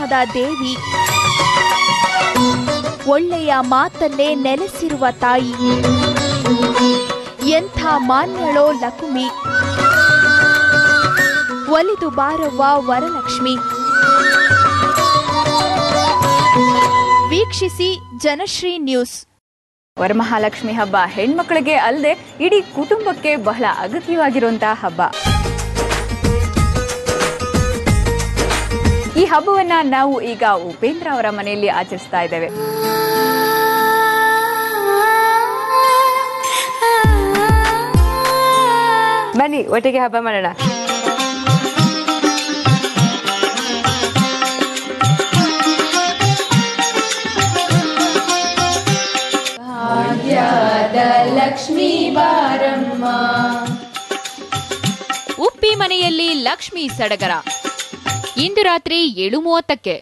ಧರ್ಮದ ದೇವಿ ಒಳ್ಳೆಯ ಮಾತಲ್ಲೇ ನೆಲೆಸಿರುವ ತಾಯಿ ಎಂಥ ಮಾನ್ಯಳೋ ಲಕುಮಿ ಒಲಿದು ಬಾರವ್ವ ವರಲಕ್ಷ್ಮಿ ವೀಕ್ಷಿಸಿ ಜನಶ್ರೀ ನ್ಯೂಸ್ ವರಮಹಾಲಕ್ಷ್ಮಿ ಹಬ್ಬ ಹೆಣ್ಮಕ್ಳಿಗೆ ಅಲ್ಲದೆ ಇಡೀ ಕುಟುಂಬಕ್ಕೆ ಬಹಳ ಅಗತ್ಯವಾಗಿರುವಂತಹ ಹಬ್ಬ ಈ ಹಬ್ಬವನ್ನ ನಾವು ಈಗ ಉಪೇಂದ್ರ ಅವರ ಮನೆಯಲ್ಲಿ ಆಚರಿಸ್ತಾ ಇದ್ದೇವೆ ಬನ್ನಿ ಒಟ್ಟಿಗೆ ಹಬ್ಬ ಮಾಡೋಣ ಉಪ್ಪಿ ಮನೆಯಲ್ಲಿ ಲಕ್ಷ್ಮೀ ಸಡಗರ ಇಂದು ರಾತ್ರಿ ಏಳು ಮೂವತ್ತಕ್ಕೆ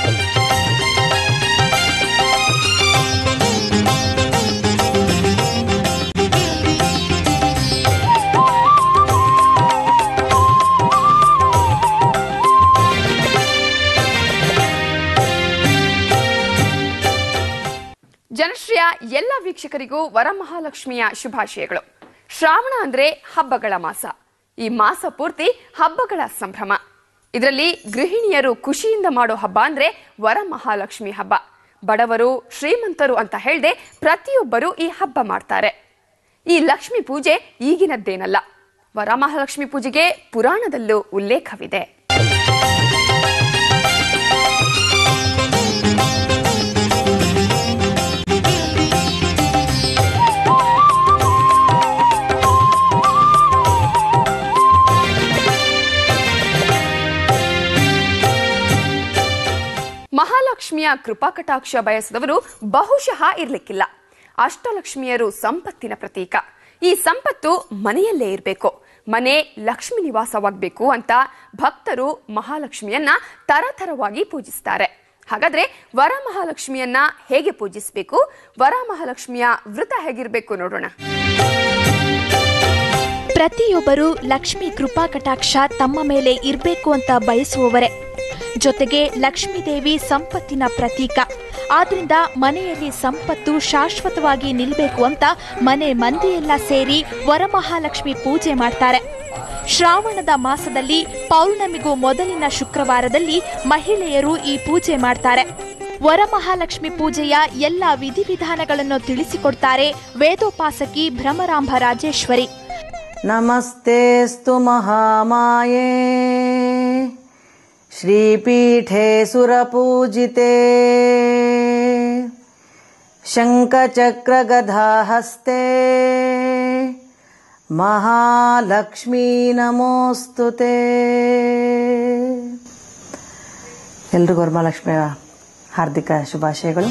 ಜನಶ್ರೀಯ ಎಲ್ಲ ವೀಕ್ಷಕರಿಗೂ ವರಮಹಾಲಕ್ಷ್ಮಿಯ ಶುಭಾಶಯಗಳು ಶ್ರಾವಣ ಅಂದ್ರೆ ಹಬ್ಬಗಳ ಮಾಸ ಈ ಮಾಸ ಪೂರ್ತಿ ಹಬ್ಬಗಳ ಸಂಭ್ರಮ ಇದರಲ್ಲಿ ಗೃಹಿಣಿಯರು ಖುಷಿಯಿಂದ ಮಾಡೋ ಹಬ್ಬ ಅಂದ್ರೆ ವರಮಹಾಲಕ್ಷ್ಮಿ ಹಬ್ಬ ಬಡವರು ಶ್ರೀಮಂತರು ಅಂತ ಹೇಳ್ದೆ ಪ್ರತಿಯೊಬ್ಬರು ಈ ಹಬ್ಬ ಮಾಡ್ತಾರೆ ಈ ಲಕ್ಷ್ಮಿ ಪೂಜೆ ಈಗಿನದ್ದೇನಲ್ಲ ವರಮಹಾಲಕ್ಷ್ಮಿ ಪೂಜೆಗೆ ಪುರಾಣದಲ್ಲೂ ಉಲ್ಲೇಖವಿದೆ ಮಹಾಲಕ್ಷ್ಮಿಯ ಕೃಪಾಕಟಾಕ್ಷ ಬಯಸಿದವರು ಬಹುಶಃ ಇರ್ಲಿಕ್ಕಿಲ್ಲ ಅಷ್ಟಲಕ್ಷ್ಮಿಯರು ಸಂಪತ್ತಿನ ಪ್ರತೀಕ ಈ ಸಂಪತ್ತು ಮನೆಯಲ್ಲೇ ಇರಬೇಕು ಮನೆ ಲಕ್ಷ್ಮಿ ನಿವಾಸವಾಗಬೇಕು ಅಂತ ಭಕ್ತರು ಮಹಾಲಕ್ಷ್ಮಿಯನ್ನ ತರತರವಾಗಿ ಪೂಜಿಸ್ತಾರೆ ಹಾಗಾದ್ರೆ ವರ ಮಹಾಲಕ್ಷ್ಮಿಯನ್ನ ಹೇಗೆ ಪೂಜಿಸಬೇಕು ವರ ಮಹಾಲಕ್ಷ್ಮಿಯ ವೃತ ಹೇಗಿರ್ಬೇಕು ನೋಡೋಣ ಪ್ರತಿಯೊಬ್ಬರು ಲಕ್ಷ್ಮಿ ಕೃಪಾ ಕಟಾಕ್ಷ ತಮ್ಮ ಮೇಲೆ ಇರಬೇಕು ಅಂತ ಬಯಸುವವರೇ ಜೊತೆಗೆ ಲಕ್ಷ್ಮೀ ದೇವಿ ಸಂಪತ್ತಿನ ಪ್ರತೀಕ ಆದ್ರಿಂದ ಮನೆಯಲ್ಲಿ ಸಂಪತ್ತು ಶಾಶ್ವತವಾಗಿ ನಿಲ್ಬೇಕು ಅಂತ ಮನೆ ಮಂದಿಯೆಲ್ಲ ಸೇರಿ ವರಮಹಾಲಕ್ಷ್ಮಿ ಪೂಜೆ ಮಾಡ್ತಾರೆ ಶ್ರಾವಣದ ಮಾಸದಲ್ಲಿ ಪೌರ್ಣಮಿಗೂ ಮೊದಲಿನ ಶುಕ್ರವಾರದಲ್ಲಿ ಮಹಿಳೆಯರು ಈ ಪೂಜೆ ಮಾಡ್ತಾರೆ ವರಮಹಾಲಕ್ಷ್ಮಿ ಪೂಜೆಯ ಎಲ್ಲ ವಿಧಿವಿಧಾನಗಳನ್ನು ತಿಳಿಸಿಕೊಡ್ತಾರೆ ವೇದೋಪಾಸಕಿ ಭ್ರಮರಾಂಭ ರಾಜೇಶ್ವರಿ नमस्तेऽस्तु महामाये श्रीपीठे सुरपूजिते शङ्खचक्रगधाहस्ते महालक्ष्मी ನಮೋಸ್ತು ತೇ ಎಲ್ರಿಗೂ ವರಮಹಾಲಕ್ಷ್ಮಿಯ ಹಾರ್ದಿಕ ಶುಭಾಶಯಗಳು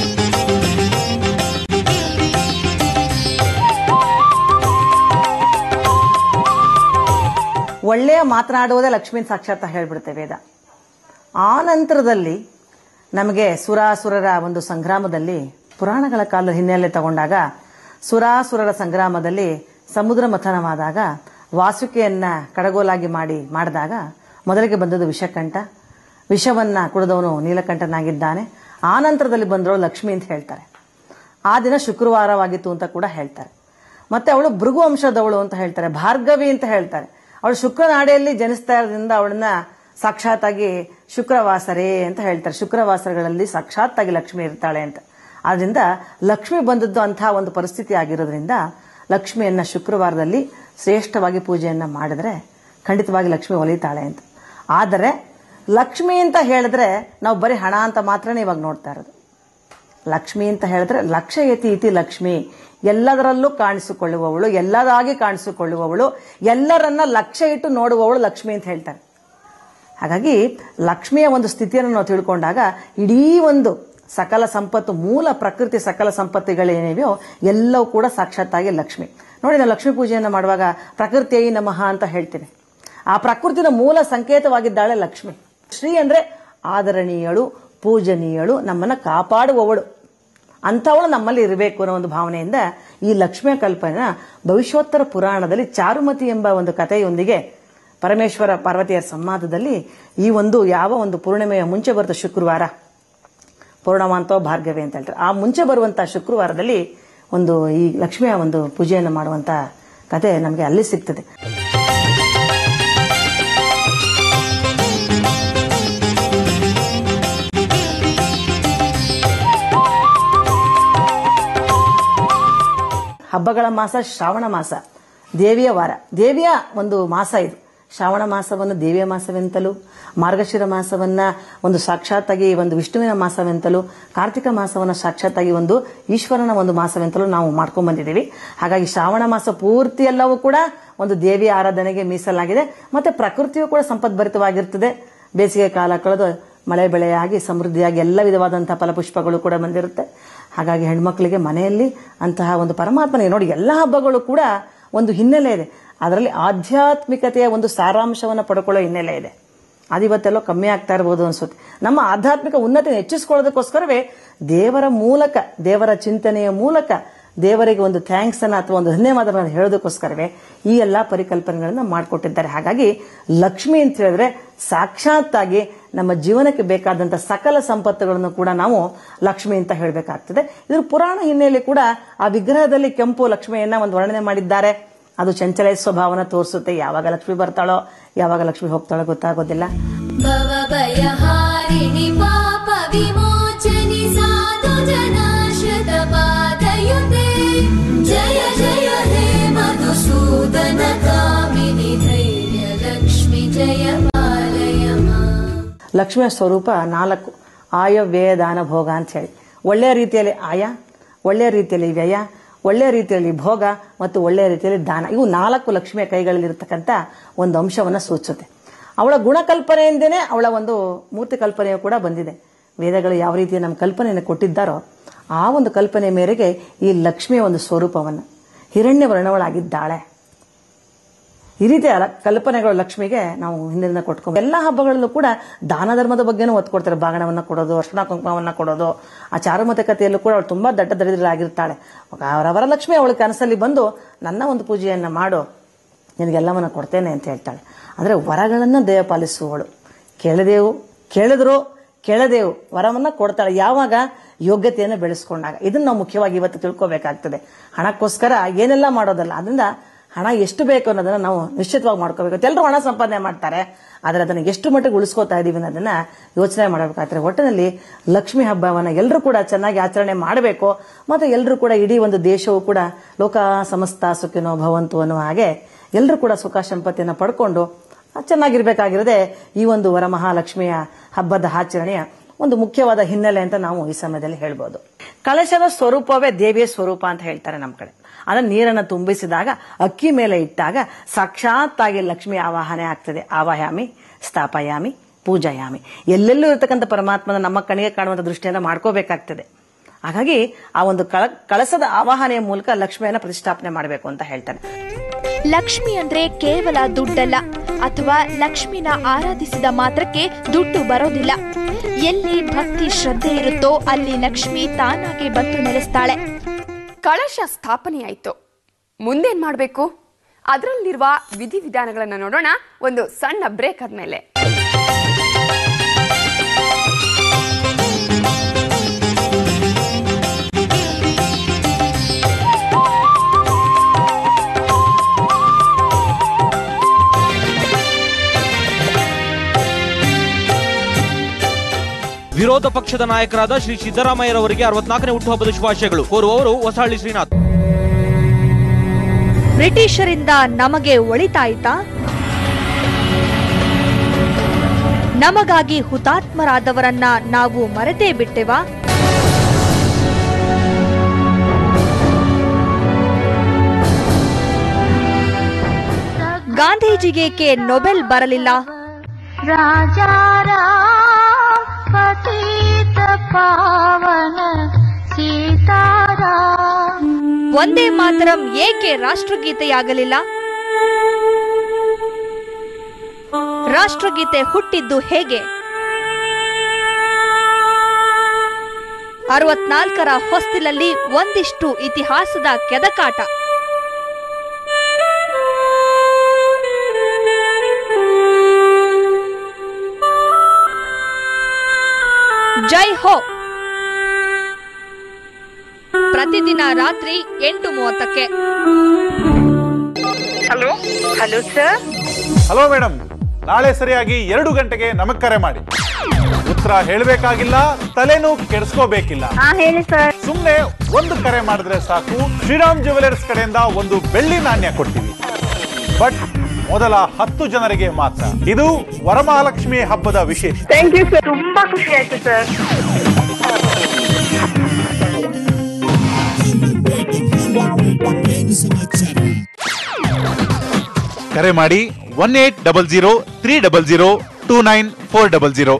ಒಳ್ಳೆಯ ಮಾತನಾಡುವುದೇ ಲಕ್ಷ್ಮೀ ಸಾಕ್ಷಾತ್ ಹೇಳ್ಬಿಡುತ್ತೆ ವೇದ ಆ ನಂತರದಲ್ಲಿ ನಮಗೆ ಸುರಾಸುರರ ಒಂದು ಸಂಗ್ರಾಮದಲ್ಲಿ ಪುರಾಣಗಳ ಕಾಲದ ಹಿನ್ನೆಲೆ ತಗೊಂಡಾಗ ಸುರಾಸುರರ ಸಂಗ್ರಾಮದಲ್ಲಿ ಸಮುದ್ರ ಮಥನವಾದಾಗ ವಾಸುಕಿಯನ್ನ ಕಡಗೋಲಾಗಿ ಮಾಡಿ ಮಾಡಿದಾಗ ಮೊದಲಿಗೆ ಬಂದದ್ದು ವಿಷಕಂಠ ವಿಷವನ್ನ ಕುಡಿದವನು ನೀಲಕಂಠನಾಗಿದ್ದಾನೆ ಆ ನಂತರದಲ್ಲಿ ಬಂದವಳು ಲಕ್ಷ್ಮಿ ಅಂತ ಹೇಳ್ತಾರೆ ಆ ದಿನ ಶುಕ್ರವಾರವಾಗಿತ್ತು ಅಂತ ಕೂಡ ಹೇಳ್ತಾರೆ ಮತ್ತೆ ಅವಳು ಭೃಗು ವಂಶದವಳು ಅಂತ ಹೇಳ್ತಾರೆ ಭಾರ್ಗವಿ ಅಂತ ಹೇಳ್ತಾರೆ ಅವಳು ಶುಕ್ರನಾಡಿಯಲ್ಲಿ ಜನಿಸ್ತಾ ಇರೋದ್ರಿಂದ ಅವಳನ್ನ ಸಾಕ್ಷಾತ್ತಾಗಿ ಶುಕ್ರವಾಸರೇ ಅಂತ ಹೇಳ್ತಾರೆ ಶುಕ್ರವಾಸಗಳಲ್ಲಿ ಸಾಕ್ಷಾತ್ತಾಗಿ ಲಕ್ಷ್ಮಿ ಇರ್ತಾಳೆ ಅಂತ ಆದ್ರಿಂದ ಲಕ್ಷ್ಮಿ ಬಂದದ್ದು ಅಂತಹ ಒಂದು ಪರಿಸ್ಥಿತಿ ಆಗಿರೋದ್ರಿಂದ ಲಕ್ಷ್ಮಿಯನ್ನ ಶುಕ್ರವಾರದಲ್ಲಿ ಶ್ರೇಷ್ಠವಾಗಿ ಪೂಜೆಯನ್ನ ಮಾಡಿದ್ರೆ ಖಂಡಿತವಾಗಿ ಲಕ್ಷ್ಮಿ ಒಲಿತಾಳೆ ಅಂತ ಆದರೆ ಲಕ್ಷ್ಮಿ ಅಂತ ಹೇಳಿದ್ರೆ ನಾವು ಬರೀ ಹಣ ಅಂತ ಮಾತ್ರನೇ ಇವಾಗ ನೋಡ್ತಾ ಇರೋದು ಲಕ್ಷ್ಮಿ ಅಂತ ಹೇಳಿದ್ರೆ ಲಕ್ಷ ಯತಿ ಇತಿ ಲಕ್ಷ್ಮಿ ಎಲ್ಲದರಲ್ಲೂ ಕಾಣಿಸಿಕೊಳ್ಳುವವಳು ಎಲ್ಲದಾಗಿ ಕಾಣಿಸಿಕೊಳ್ಳುವವಳು ಎಲ್ಲರನ್ನ ಲಕ್ಷ್ಯ ಇಟ್ಟು ನೋಡುವವಳು ಲಕ್ಷ್ಮಿ ಅಂತ ಹೇಳ್ತಾರೆ ಹಾಗಾಗಿ ಲಕ್ಷ್ಮಿಯ ಒಂದು ಸ್ಥಿತಿಯನ್ನು ನಾವು ತಿಳ್ಕೊಂಡಾಗ ಇಡೀ ಒಂದು ಸಕಲ ಸಂಪತ್ತು ಮೂಲ ಪ್ರಕೃತಿ ಸಕಲ ಸಂಪತ್ತಿಗಳೇನಿವೆಯೋ ಎಲ್ಲವೂ ಕೂಡ ಸಾಕ್ಷಾತ್ತಾಗಿ ಲಕ್ಷ್ಮಿ ನೋಡಿ ನಾವು ಲಕ್ಷ್ಮೀ ಪೂಜೆಯನ್ನು ಮಾಡುವಾಗ ಪ್ರಕೃತಿಯೈ ನಮಃ ಅಂತ ಹೇಳ್ತೀವಿ ಆ ಪ್ರಕೃತಿನ ಮೂಲ ಸಂಕೇತವಾಗಿದ್ದಾಳೆ ಲಕ್ಷ್ಮಿ ಶ್ರೀ ಅಂದ್ರೆ ಆದರಣೀಯಳು ಪೂಜನೀಯಳು ನಮ್ಮನ್ನ ಕಾಪಾಡುವವಳು ಅಂಥವಳು ನಮ್ಮಲ್ಲಿ ಇರಬೇಕು ಅನ್ನೋ ಒಂದು ಭಾವನೆಯಿಂದ ಈ ಲಕ್ಷ್ಮಿಯ ಕಲ್ಪನೆನ ಭವಿಷ್ಯೋತ್ತರ ಪುರಾಣದಲ್ಲಿ ಚಾರುಮತಿ ಎಂಬ ಒಂದು ಕಥೆಯೊಂದಿಗೆ ಪರಮೇಶ್ವರ ಪಾರ್ವತಿಯರ ಸಂವಾದದಲ್ಲಿ ಈ ಒಂದು ಯಾವ ಒಂದು ಪೂರ್ಣಿಮೆಯ ಮುಂಚೆ ಬರುತ್ತೆ ಶುಕ್ರವಾರ ಪೂರ್ಣಮಾಂತೋ ಭಾರ್ಗವಿ ಅಂತ ಹೇಳ್ತಾರೆ ಆ ಮುಂಚೆ ಬರುವಂತ ಶುಕ್ರವಾರದಲ್ಲಿ ಒಂದು ಈ ಲಕ್ಷ್ಮಿಯ ಒಂದು ಪೂಜೆಯನ್ನು ಮಾಡುವಂತ ಕತೆ ನಮಗೆ ಅಲ್ಲಿ ಸಿಗ್ತದೆ ಹಬ್ಬಗಳ ಮಾಸ ಶ್ರಾವಣ ಮಾಸ ದೇವಿಯ ವಾರ ದೇವಿಯ ಒಂದು ಮಾಸ ಇದು ಶ್ರಾವಣ ಮಾಸವನ್ನು ದೇವಿಯ ಮಾಸವೆಂತಲೂ ಮಾರ್ಗಶಿರ ಮಾಸವನ್ನ ಒಂದು ಸಾಕ್ಷಾತ್ತಾಗಿ ಒಂದು ವಿಷ್ಣುವಿನ ಮಾಸವೆಂತಲೂ ಕಾರ್ತಿಕ ಮಾಸವನ್ನ ಸಾಕ್ಷಾತ್ತಾಗಿ ಒಂದು ಈಶ್ವರನ ಒಂದು ಮಾಸವೆಂತಲೂ ನಾವು ಮಾಡ್ಕೊಂಡ್ ಬಂದಿದ್ದೀವಿ ಹಾಗಾಗಿ ಶ್ರಾವಣ ಮಾಸ ಪೂರ್ತಿ ಎಲ್ಲವೂ ಕೂಡ ಒಂದು ದೇವಿಯ ಆರಾಧನೆಗೆ ಮೀಸಲಾಗಿದೆ ಮತ್ತೆ ಪ್ರಕೃತಿಯು ಕೂಡ ಸಂಪದ್ಭರಿತವಾಗಿರ್ತದೆ ಬೇಸಿಗೆ ಕಾಲ ಕಳೆದು ಮಳೆ ಬೆಳೆಯಾಗಿ ಸಮೃದ್ಧಿಯಾಗಿ ಎಲ್ಲ ವಿಧವಾದಂತಹ ಫಲಪುಷ್ಪಗಳು ಕೂಡ ಬಂದಿರುತ್ತೆ ಹಾಗಾಗಿ ಹೆಣ್ಮಕ್ಳಿಗೆ ಮನೆಯಲ್ಲಿ ಅಂತಹ ಒಂದು ಪರಮಾತ್ಮನಿಗೆ ನೋಡಿ ಎಲ್ಲ ಹಬ್ಬಗಳು ಕೂಡ ಒಂದು ಹಿನ್ನೆಲೆ ಇದೆ ಅದರಲ್ಲಿ ಆಧ್ಯಾತ್ಮಿಕತೆಯ ಒಂದು ಸಾರಾಂಶವನ್ನು ಪಡ್ಕೊಳ್ಳೋ ಹಿನ್ನೆಲೆ ಇದೆ ಅದಿವತ್ತೆಲ್ಲೋ ಕಮ್ಮಿ ಆಗ್ತಾ ಇರ್ಬೋದು ಅನ್ಸುತ್ತೆ ನಮ್ಮ ಆಧ್ಯಾತ್ಮಿಕ ಉನ್ನತಿ ಹೆಚ್ಚಿಸ್ಕೊಳ್ಳೋದಕ್ಕೋಸ್ಕರವೇ ದೇವರ ಮೂಲಕ ದೇವರ ಚಿಂತನೆಯ ಮೂಲಕ ದೇವರಿಗೆ ಒಂದು ಥ್ಯಾಂಕ್ಸ್ ಅನ್ನ ಅಥವಾ ಒಂದು ಧನ್ಯವಾದಗಳನ್ನು ಹೇಳೋದಕ್ಕೋಸ್ಕರವೇ ಈ ಎಲ್ಲಾ ಪರಿಕಲ್ಪನೆಗಳನ್ನ ಮಾಡಿಕೊಟ್ಟಿದ್ದಾರೆ ಹಾಗಾಗಿ ಲಕ್ಷ್ಮಿ ಅಂತ ಹೇಳಿದ್ರೆ ಸಾಕ್ಷಾತ್ತಾಗಿ ನಮ್ಮ ಜೀವನಕ್ಕೆ ಬೇಕಾದಂತ ಸಕಲ ಸಂಪತ್ತುಗಳನ್ನು ಕೂಡ ನಾವು ಲಕ್ಷ್ಮಿ ಅಂತ ಹೇಳಬೇಕಾಗ್ತದೆ ಇದ್ರ ಪುರಾಣ ಹಿನ್ನೆಲೆ ಕೂಡ ಆ ವಿಗ್ರಹದಲ್ಲಿ ಕೆಂಪು ಲಕ್ಷ್ಮಿಯನ್ನ ಒಂದು ವರ್ಣನೆ ಮಾಡಿದ್ದಾರೆ ಅದು ಚಂಚಲ ಸ್ವಭಾವನ ತೋರಿಸುತ್ತೆ ಯಾವಾಗ ಲಕ್ಷ್ಮಿ ಬರ್ತಾಳೋ ಯಾವಾಗ ಲಕ್ಷ್ಮಿ ಹೋಗ್ತಾಳೋ ಗೊತ್ತಾಗೋದಿಲ್ಲ भवभयहारिणि पाप विमोचनि साधु जना शतपादयुते जय जय हे मधुसूदन कामिनि धैर्यलक्ष्मि जय पालय माम् ಲಕ್ಷ್ಮಿಯ ಸ್ವರೂಪ ನಾಲ್ಕು ಆಯ ವ್ಯಯ ದಾನ ಭೋಗ ಅಂತ ಹೇಳಿ ಒಳ್ಳೆಯ ರೀತಿಯಲ್ಲಿ ಆಯ ಒಳ್ಳೆಯ ರೀತಿಯಲ್ಲಿ ವ್ಯಯ ಒಳ್ಳೆಯ ರೀತಿಯಲ್ಲಿ ಭೋಗ ಮತ್ತು ಒಳ್ಳೆಯ ರೀತಿಯಲ್ಲಿ ದಾನ ಇವು ನಾಲ್ಕು ಲಕ್ಷ್ಮಿಯ ಕೈಗಳಲ್ಲಿರ್ತಕ್ಕಂಥ ಒಂದು ಅಂಶವನ್ನ ಸೂಚಿಸುತ್ತೆ ಅವಳ ಗುಣಕಲ್ಪನೆಯಿಂದನೇ ಅವಳ ಒಂದು ಮೂರ್ತಿ ಕಲ್ಪನೆಯು ಕೂಡ ಬಂದಿದೆ ವೇದಗಳು ಯಾವ ರೀತಿಯ ನಮ್ಮ ಕಲ್ಪನೆಯನ್ನು ಕೊಟ್ಟಿದ್ದಾರೋ ಆ ಒಂದು ಕಲ್ಪನೆ ಮೇರೆಗೆ ಈ ಲಕ್ಷ್ಮಿಯ ಒಂದು ಸ್ವರೂಪವನ್ನು ಹಿರಣ್ಯ ವರ್ಣವಳಾಗಿದ್ದಾಳೆ ಈ ರೀತಿಯ ಲ- ಕಲ್ಪನೆಗಳು ಲಕ್ಷ್ಮಿಗೆ ನಾವು ಹಿಂದಿನ ಕೊಟ್ಕೊ ಎಲ್ಲ ಹಬ್ಬಗಳಲ್ಲೂ ಕೂಡ ದಾನ ಧರ್ಮದ ಬಗ್ಗೆನೂ ಒತ್ತು ಕೊಡ್ತಾರೆ ಬಾಗಣವನ್ನ ಕೊಡೋದು ಅರ್ಶನ ಕುಂಕುಮವನ್ನ ಕೊಡೋದು ಆ ಚಾರುಮತೆ ಕಥೆಯಲ್ಲೂ ಕೂಡ ಅವಳು ತುಂಬಾ ದಡ್ಡ ದರಿದ್ರರಾಗಿರ್ತಾಳೆ ಅವರವರ ಲಕ್ಷ್ಮಿ ಅವಳ ಕನಸಲ್ಲಿ ಬಂದು ನನ್ನ ಒಂದು ಪೂಜೆಯನ್ನ ಮಾಡು ನಿನಗೆಲ್ಲವನ್ನ ಕೊಡ್ತೇನೆ ಅಂತ ಹೇಳ್ತಾಳೆ ಅಂದ್ರೆ ವರಗಳನ್ನ ದೇವ ಪಾಲಿಸುವವಳು ಕೇಳದೇವು ಕೇಳಿದ್ರು ಕೇಳದೇವು ವರವನ್ನ ಕೊಡ್ತಾಳೆ ಯಾವಾಗ ಯೋಗ್ಯತೆಯನ್ನು ಬೆಳೆಸ್ಕೊಂಡಾಗ ಇದನ್ನ ನಾವು ಮುಖ್ಯವಾಗಿ ಇವತ್ತು ತಿಳ್ಕೊಬೇಕಾಗ್ತದೆ ಹಣಕ್ಕೋಸ್ಕರ ಏನೆಲ್ಲ ಮಾಡೋದಲ್ಲ ಅದರಿಂದ ಹಣ ಎಷ್ಟು ಬೇಕು ಅನ್ನೋದನ್ನ ನಾವು ನಿಶ್ಚಿತವಾಗಿ ಮಾಡ್ಕೋಬೇಕು ಎಲ್ಲರೂ ಹಣ ಸಂಪಾದನೆ ಮಾಡ್ತಾರೆ ಆದ್ರೆ ಅದನ್ನ ಎಷ್ಟು ಮಟ್ಟಿಗೆ ಉಳಿಸ್ಕೋತಾ ಇದೀವಿ ಅನ್ನೋದನ್ನ ಯೋಚನೆ ಮಾಡಬೇಕಾಗ್ತದೆ ಒಟ್ಟಿನಲ್ಲಿ ಲಕ್ಷ್ಮಿ ಹಬ್ಬವನ್ನ ಎಲ್ಲರೂ ಕೂಡ ಚೆನ್ನಾಗಿ ಆಚರಣೆ ಮಾಡಬೇಕು ಮತ್ತೆ ಎಲ್ಲರೂ ಕೂಡ ಇಡೀ ಒಂದು ದೇಶವು ಕೂಡ ಲೋಕ ಸಮಸ್ತ ಸುಖಿನೋ ಭವಂತು ಅನ್ನುವ ಹಾಗೆ ಎಲ್ಲರೂ ಕೂಡ ಸುಖ ಸಂಪತ್ತಿನ ಪಡ್ಕೊಂಡು ಚೆನ್ನಾಗಿರ್ಬೇಕಾಗಿರೋದೇ ಈ ಒಂದು ವರಮಹಾಲಕ್ಷ್ಮಿಯ ಹಬ್ಬದ ಆಚರಣೆಯ ಒಂದು ಮುಖ್ಯವಾದ ಹಿನ್ನೆಲೆ ಅಂತ ನಾವು ಈ ಸಮಯದಲ್ಲಿ ಹೇಳ್ಬೋದು ಕಳಶದ ಸ್ವರೂಪವೇ ದೇವಿಯ ಸ್ವರೂಪ ಅಂತ ಹೇಳ್ತಾರೆ ನಮ್ಮ ಕಡೆ ಅದನ್ನ ನೀರನ್ನು ತುಂಬಿಸಿದಾಗ ಅಕ್ಕಿ ಮೇಲೆ ಇಟ್ಟಾಗ ಸಾಕ್ಷಾತ್ತಾಗಿ ಲಕ್ಷ್ಮಿ ಆವಾಹನೆ ಆಗ್ತದೆ ಆವಾಯಾಮಿ ಸ್ಥಾಪಯಾಮಿ ಪೂಜಾಯಾಮಿ ಎಲ್ಲೆಲ್ಲೂ ಇರತಕ್ಕಂಥ ಪರಮಾತ್ಮನ ನಮ್ಮ ಕಣಿಗೆ ಕಾಣುವಂತ ದೃಷ್ಟಿಯಿಂದ ಮಾಡ್ಕೋಬೇಕಾಗ್ತದೆ ಹಾಗಾಗಿ ಆ ಒಂದು ಕಳ ಕಳಸದ ಆವಾಹನೆಯ ಮೂಲಕ ಲಕ್ಷ್ಮಿಯನ್ನ ಪ್ರತಿಷ್ಠಾಪನೆ ಮಾಡಬೇಕು ಅಂತ ಹೇಳ್ತಾನೆ ಲಕ್ಷ್ಮಿ ಅಂದ್ರೆ ಕೇವಲ ದುಡ್ಡಲ್ಲ ಅಥವಾ ಲಕ್ಷ್ಮಿನ ಆರಾಧಿಸಿದ ಮಾತ್ರಕ್ಕೆ ದುಡ್ಡು ಬರೋದಿಲ್ಲ ಎಲ್ಲಿ ಭಕ್ತಿ ಶ್ರದ್ಧೆ ಇರುತ್ತೋ ಅಲ್ಲಿ ಲಕ್ಷ್ಮಿ ತಾನಾಗೆ ಬಂದು ನೆಲೆಸ್ತಾಳೆ ಕಳಶ ಸ್ಥಾಪನೆಯಾಯಿತು ಮುಂದೇನ್ ಮಾಡಬೇಕು ಅದರಲ್ಲಿರುವ ವಿಧಿವಿಧಾನಗಳನ್ನ ನೋಡೋಣ ಒಂದು ಸಣ್ಣ ಬ್ರೇಕ್ ಆದ್ಮೇಲೆ ವಿರೋಧ ಪಕ್ಷದ ನಾಯಕರಾದ ಶ್ರೀ ಸಿದ್ದರಾಮಯ್ಯರವರಿಗೆ ಅರವತ್ನಾಲ್ಕನೇ ಹುಟ್ಟುಹಬ್ಬದ ಶುಭಾಶಯಗಳು ಕೋರುವವರು ಹೊಸಹಳ್ಳಿ ಶ್ರೀನಾಥ್ ಬ್ರಿಟಿಷರಿಂದ ನಮಗೆ ಒಳಿತಾಯಿತಾ ನಮಗಾಗಿ ಹುತಾತ್ಮರಾದವರನ್ನ ನಾವು ಮರೆತೇ ಬಿಟ್ಟೆವಾ ಗಾಂಧೀಜಿಗೇಕೆ ನೊಬೆಲ್ ಬರಲಿಲ್ಲ राजा राम पतित पावन सीताराम ಒಂದೇ ಮಾತರಂ ಏಕೆ ರಾಷ್ಟ್ರಗೀತೆಯಾಗಲಿಲ್ಲ ರಾಷ್ಟ್ರಗೀತೆ ಹುಟ್ಟಿದ್ದು ಹೇಗೆ ಅರವತ್ನಾಲ್ಕರ ಹೊಸ್ತಿಲಲ್ಲಿ ಒಂದಿಷ್ಟು ಇತಿಹಾಸದ ಕೆದಕಾಟ ಜೈ ಹೋ ಪ್ರತಿದಿನ ರಾತ್ರಿ ಎಂಟು ಮೂವತ್ತಕ್ಕೆ hello hello sir hello madam ನಾಳೆ ಸರಿಯಾಗಿ ಎರಡು ಗಂಟೆಗೆ ನಮಗ್ ಕರೆ ಮಾಡಿ ಉತ್ತರ ಹೇಳಬೇಕಾಗಿಲ್ಲ ತಲೆನೂ ಕೆಡಿಸ್ಕೋಬೇಕಿಲ್ಲ ಹಾ ಹೇಳಿ ಸರ್ ಸುಮ್ನೆ ಒಂದು ಕರೆ ಮಾಡಿದ್ರೆ ಸಾಕು ಶ್ರೀರಾಮ್ ಜುವೆಲರ್ಸ್ ಕಡೆಯಿಂದ ಒಂದು ಬೆಳ್ಳಿ ನಾಣ್ಯ ಕೊಡ್ತೀವಿ ಬಟ್ ಮೊದಲ ಹತ್ತು ಜನರಿಗೆ ಮಾತ್ರ ಇದು ವರಮಹಾಲಕ್ಷ್ಮಿ ಹಬ್ಬದ ವಿಶೇಷ ಥ್ಯಾಂಕ್ ಯು ಸರ್ ತುಂಬಾ ಖುಷಿ ಆಯ್ತು ಸರ್ ಕರೆ ಮಾಡಿ one eight double zero three double zero two nine four double zero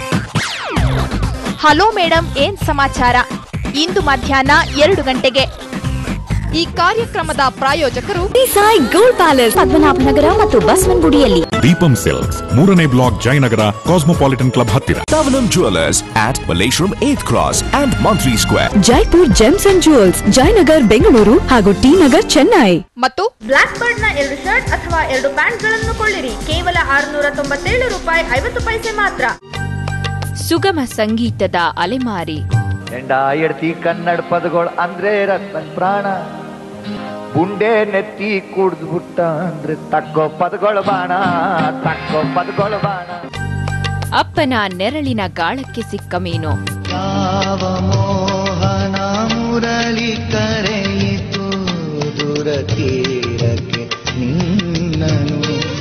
hello madam ಏನ್ ಸಮಾಚಾರ ಇಂದು ಮಧ್ಯಾಹ್ನ ಎರಡು ಗಂಟೆಗೆ ಈ ಕಾರ್ಯಕ್ರಮದ ಪ್ರಾಯೋಜಕರು ಸಾಯಿ ಗೋಲ್ಡ್ ಪ್ಯಾಲೇಸ್ ಪದ್ಮನಾಭನಗರ ಮತ್ತು ಬಸವನಗುಡಿಯಲ್ಲಿ ದೀಪಂ ಸಿಲ್ಕ್ಸ್ ಮೂರನೇ ಬ್ಲಾಕ್ ಜಯನಗರ ಕಾಸ್ಮೋಪಾಲಿಟನ್ ಕ್ಲಬ್ ಹತ್ತಿರ Savanam Jewelers at Malaysian 8th Cross and Monthly Square. Jaipur gems and jewels Jayanagar Bengaluru ಹಾಗೂ ಟಿ ನಗರ್ ಚೆನ್ನೈ ಮತ್ತು ಬ್ಲಾಕ್ ಬರ್ಡ್ ನ ಎರಡು ಶರ್ಟ್ ಅಥವಾ ಎರಡು ಪ್ಯಾಂಟ್ ಗಳನ್ನು ಕೊಳ್ಳಿರಿ ಕೇವಲ ಆರುನೂರ ತೊಂಬತ್ತೇಳು ರೂಪಾಯಿ ಐವತ್ತು ಪೈಸೆ ಮಾತ್ರ ಸುಗಮ ಸಂಗೀತದ ಅಲೆಮಾರಿ ಎಂಡ ಎಡ್ತಿ ಕನ್ನಡ ಪದಗಳು ಅಂದ್ರೆ ರತ್ನ ಪ್ರಾಣ ಬುಂಡೆ ನೆತ್ತಿ ಕುಡ್ದು ಬಿಟ್ಟ ಅಂದ್ರೆ ತಕ್ಕೋ ಪದಗಳು ಬಾಣ ತಕ್ಕೋ ಪದಗಳು ಬಾಣ ಅಪ್ಪನ ನೆರಳಿನ ಗಾಳಕ್ಕೆ ಸಿಕ್ಕ ಮೀನು ಯಾವ ಮೋಹನ ಮುರಳಿ ಕರೆಯಿತು ದೂರ ತೀರಕ್ಕೆ ನಿನ್ನನು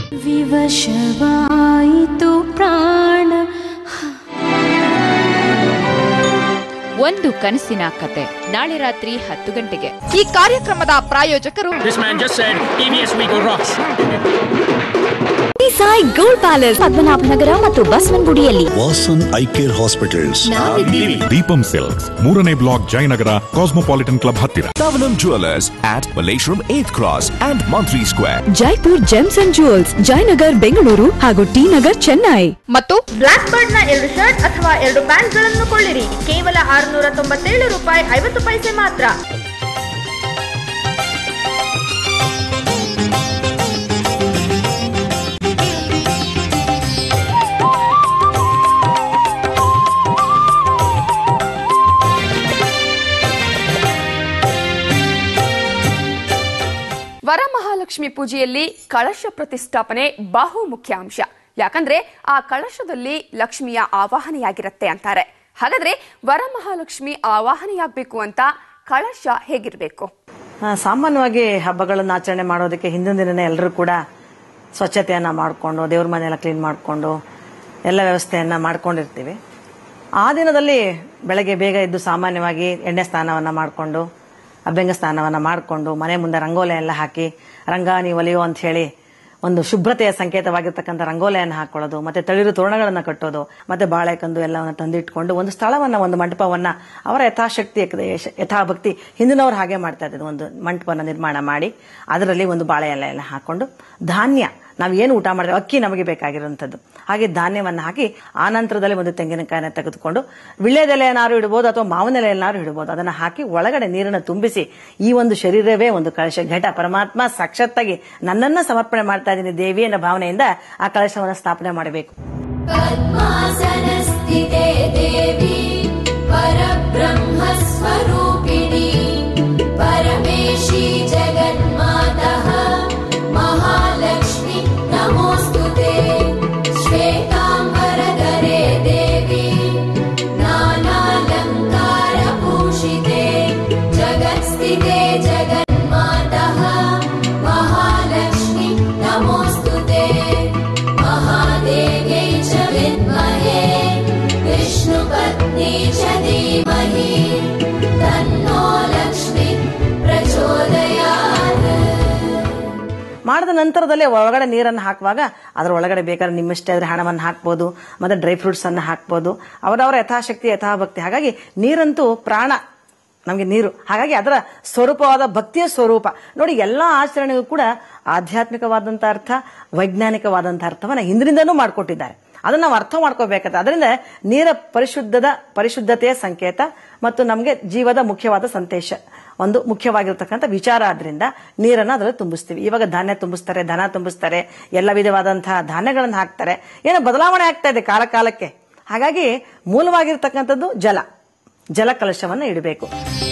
ವಿವಶವಾಯಿತು ಪ್ರಾಣ ಒಂದು ಕನಸಿನ ಕತೆ ನಾಳೆ ರಾತ್ರಿ ಹತ್ತು ಗಂಟೆಗೆ ಈ ಕಾರ್ಯಕ್ರಮದ ಪ್ರಾಯೋಜಕರು This man just said TVS Wigo rocks. Sai gold palace Padmanabhanagar ಮತ್ತು ಬಸವನಗುಡಿಯಲ್ಲಿ ವಾಸನ್ ಐಕೇರ್ ಹಾಸ್ಪಿಟಲ್ಸ್ ನಾವಿದ್ದೀವಿ. ದೀಪಂ ಸಿಲ್ಕ್ಸ್ ಮೂರನೇ ಬ್ಲಾಕ್ ಜಯನಗರ ಕಾಸ್ಮೋಪಾಲಿಟನ್ ಕ್ಲಬ್ ಹತ್ತಿರ Savanam Jewelers at Malaysian 8th Cross and Monthly Square. Jaipur gems and jewels Jayanagar Bengaluru ಹಾಗೂ ಟಿ ನಗರ್ ಚೆನ್ನೈ ಮತ್ತು ಬ್ಲಾಕ್ ಬರ್ಡ್ ನ ಎರಡು ಶರ್ಟ್ ಅಥವಾ ಎರಡು ಪ್ಯಾಂಟ್ ಗಳನ್ನು ಕೊಳ್ಳಿರಿ ಕೇವಲ ಆರುನೂರ ತೊಂಬತ್ತೇಳು ರೂಪಾಯಿ ಐವತ್ತು ಪೈಸೆ ಮಾತ್ರ ವರಮಹಾಲಕ್ಷ್ಮಿ ಪೂಜೆಯಲ್ಲಿ ಕಳಶ ಪ್ರತಿಷ್ಠಾಪನೆ ಬಹು ಮುಖ್ಯ ಅಂಶ ಯಾಕಂದ್ರೆ ಆ ಕಳಶದಲ್ಲಿ ಲಕ್ಷ್ಮಿಯ ಆವಾಹನೆಯಾಗಿರತ್ತೆ ಅಂತಾರೆ ಹಾಗಾದ್ರೆ ವರಮಹಾಲಕ್ಷ್ಮಿ ಆವಾಹನೆಯಾಗಬೇಕು ಅಂತ ಕಳಶ ಹೇಗಿರ್ಬೇಕು ಆ, ಸಾಮಾನ್ಯವಾಗಿ ಹಬ್ಬಗಳನ್ನು ಆಚರಣೆ ಮಾಡೋದಕ್ಕೆ ಹಿಂದಿನ ದಿನನೇ ಎಲ್ಲರೂ ಕೂಡ ಸ್ವಚ್ಛತೆಯನ್ನು ಮಾಡಿಕೊಂಡು ದೇವ್ರ ಮನೆಯೆಲ್ಲ ಕ್ಲೀನ್ ಮಾಡಿಕೊಂಡು ಎಲ್ಲ ವ್ಯವಸ್ಥೆಯನ್ನು ಮಾಡ್ಕೊಂಡಿರ್ತೀವಿ ಆ ದಿನದಲ್ಲಿ ಬೆಳಗ್ಗೆ ಬೇಗ ಎದ್ದು ಸಾಮಾನ್ಯವಾಗಿ ಎಣ್ಣೆ ಸ್ನಾನವನ್ನು ಮಾಡಿಕೊಂಡು ಅಭ್ಯಂಗ ಸ್ನಾನವನ್ನು ಮಾಡಿಕೊಂಡು ಮನೆ ಮುಂದೆ ರಂಗೋಲೆ ಎಲ್ಲ ಹಾಕಿ ರಂಗಾನಿ ಒಲಿಯೋ ಅಂತ ಹೇಳಿ ಒಂದು ಶುಭ್ರತೆಯ ಸಂಕೇತವಾಗಿರ್ತಕ್ಕಂಥ ರಂಗೋಲೆಯನ್ನು ಹಾಕೊಳ್ಳೋದು ಮತ್ತೆ ತಳಿರು ತೋರಣಗಳನ್ನು ಕಟ್ಟೋದು ಮತ್ತೆ ಬಾಳೆಕಂದು ಎಲ್ಲವನ್ನು ತಂದಿಟ್ಕೊಂಡು ಒಂದು ಸ್ಥಳವನ್ನ ಒಂದು ಮಂಟಪವನ್ನ ಅವರ ಯಥಾಶಕ್ತಿ ಯಥಾಭಕ್ತಿ ಹಿಂದಿನವ್ರು ಹಾಗೆ ಮಾಡ್ತಾ ಇದ್ರು ಒಂದು ಮಂಟಪನ ನಿರ್ಮಾಣ ಮಾಡಿ ಅದರಲ್ಲಿ ಒಂದು ಬಾಳೆ ಎಲೆ ಎಲ್ಲ ಹಾಕೊಂಡು ಧಾನ್ಯ ನಾವು ಏನು ಊಟ ಮಾಡಿದ್ರೆ ಅಕ್ಕಿ ನಮಗೆ ಬೇಕಾಗಿರುವಂಥದ್ದು ಹಾಗೆ ಧಾನ್ಯವನ್ನು ಹಾಕಿ ಆ ನಂತರದಲ್ಲಿ ಒಂದು ತೆಂಗಿನಕಾಯಿನ ತೆಗೆದುಕೊಂಡು ವಿಳ್ಯದೆಲೆಯನ್ನಾರು ಇಡ್ಬೋದು ಅಥವಾ ಮಾವಿನ ಎಲೆಯನ್ನಾರು ಇಡ್ಬೋದು ಅದನ್ನ ಹಾಕಿ ಒಳಗಡೆ ನೀರನ್ನು ತುಂಬಿಸಿ ಈ ಒಂದು ಶರೀರವೇ ಒಂದು ಕಳಶ ಘಟ ಪರಮಾತ್ಮ ಸಾಕ್ಷಾತ್ತಾಗಿ ನನ್ನನ್ನ ಸಮರ್ಪಣೆ ಮಾಡ್ತಾ ಇದ್ದೀನಿ ದೇವಿ ಅನ್ನೋ ಭಾವನೆಯಿಂದ ಆ ಕಳಶವನ್ನು ಸ್ಥಾಪನೆ ಮಾಡಬೇಕು पद्मासनस्थिते देवी परब्रह्मस्वरूपिणी परमेशी जगन्मातः महालक्ष्मी नमोऽस्तु ते श्वेताम्बरधरे देवी नानालङ्कारभूषिते जगत्स्थिते जगन्मातः महालक्ष्मी नमोऽस्तु ते महादेव्यै च विद्महे विष्णुपत्नी च धीमहि तन्नो लक्ष्मी प्रचोदयात् ಮಾಡಿದ ನಂತರದಲ್ಲಿ ಒಳಗಡೆ ನೀರನ್ನು ಹಾಕುವಾಗ ಅದರ ಒಳಗಡೆ ಬೇಕಾದ್ರೆ ನಿಮ್ಮಿಷ್ಟ ಇದ್ರೆ ಹಣವನ್ನು ಹಾಕ್ಬೋದು ಮತ್ತೆ ಡ್ರೈ ಫ್ರೂಟ್ಸ್ ಅನ್ನು ಹಾಕ್ಬೋದು ಅವರವರ ಯಥಾಶಕ್ತಿ ಯಥಾಭಕ್ತಿ ಹಾಗಾಗಿ ನೀರಂತೂ ಪ್ರಾಣ ನಮಗೆ ನೀರು ಹಾಗಾಗಿ ಅದರ ಸ್ವರೂಪವಾದ ಭಕ್ತಿಯ ಸ್ವರೂಪ ನೋಡಿ ಎಲ್ಲಾ ಆಚರಣೆಗೂ ಕೂಡ ಆಧ್ಯಾತ್ಮಿಕವಾದಂಥ ಅರ್ಥ ವೈಜ್ಞಾನಿಕವಾದಂಥ ಅರ್ಥವನ್ನ ಹಿಂದಿನಿಂದನೂ ಮಾಡಿಕೊಟ್ಟಿದ್ದಾರೆ ಅದನ್ನ ನಾವು ಅರ್ಥ ಮಾಡ್ಕೋಬೇಕಾದ್ರೆ ಅದರಿಂದ ನೀರ ಪರಿಶುದ್ಧದ ಪರಿಶುದ್ಧತೆಯ ಸಂಕೇತ ಮತ್ತು ನಮಗೆ ಜೀವದ ಮುಖ್ಯವಾದ ಸಂದೇಶ ಒಂದು ಮುಖ್ಯವಾಗಿರ್ತಕ್ಕಂಥ ವಿಚಾರ ಆದ್ರಿಂದ ನೀರನ್ನ ಅದರಲ್ಲಿ ತುಂಬಿಸ್ತೀವಿ ಇವಾಗ ಧಾನ್ಯ ತುಂಬಿಸ್ತಾರೆ ದನ ತುಂಬಿಸ್ತಾರೆ ಎಲ್ಲ ವಿಧವಾದಂತಹ ಧಾನ್ಯಗಳನ್ನು ಹಾಕ್ತಾರೆ ಏನೋ ಬದಲಾವಣೆ ಆಗ್ತಾ ಇದೆ ಕಾಲ ಕಾಲಕ್ಕೆ ಹಾಗಾಗಿ ಮೂಲವಾಗಿರ್ತಕ್ಕಂಥದ್ದು ಜಲ ಜಲ ಕಲಶವನ್ನು ಇಡಬೇಕು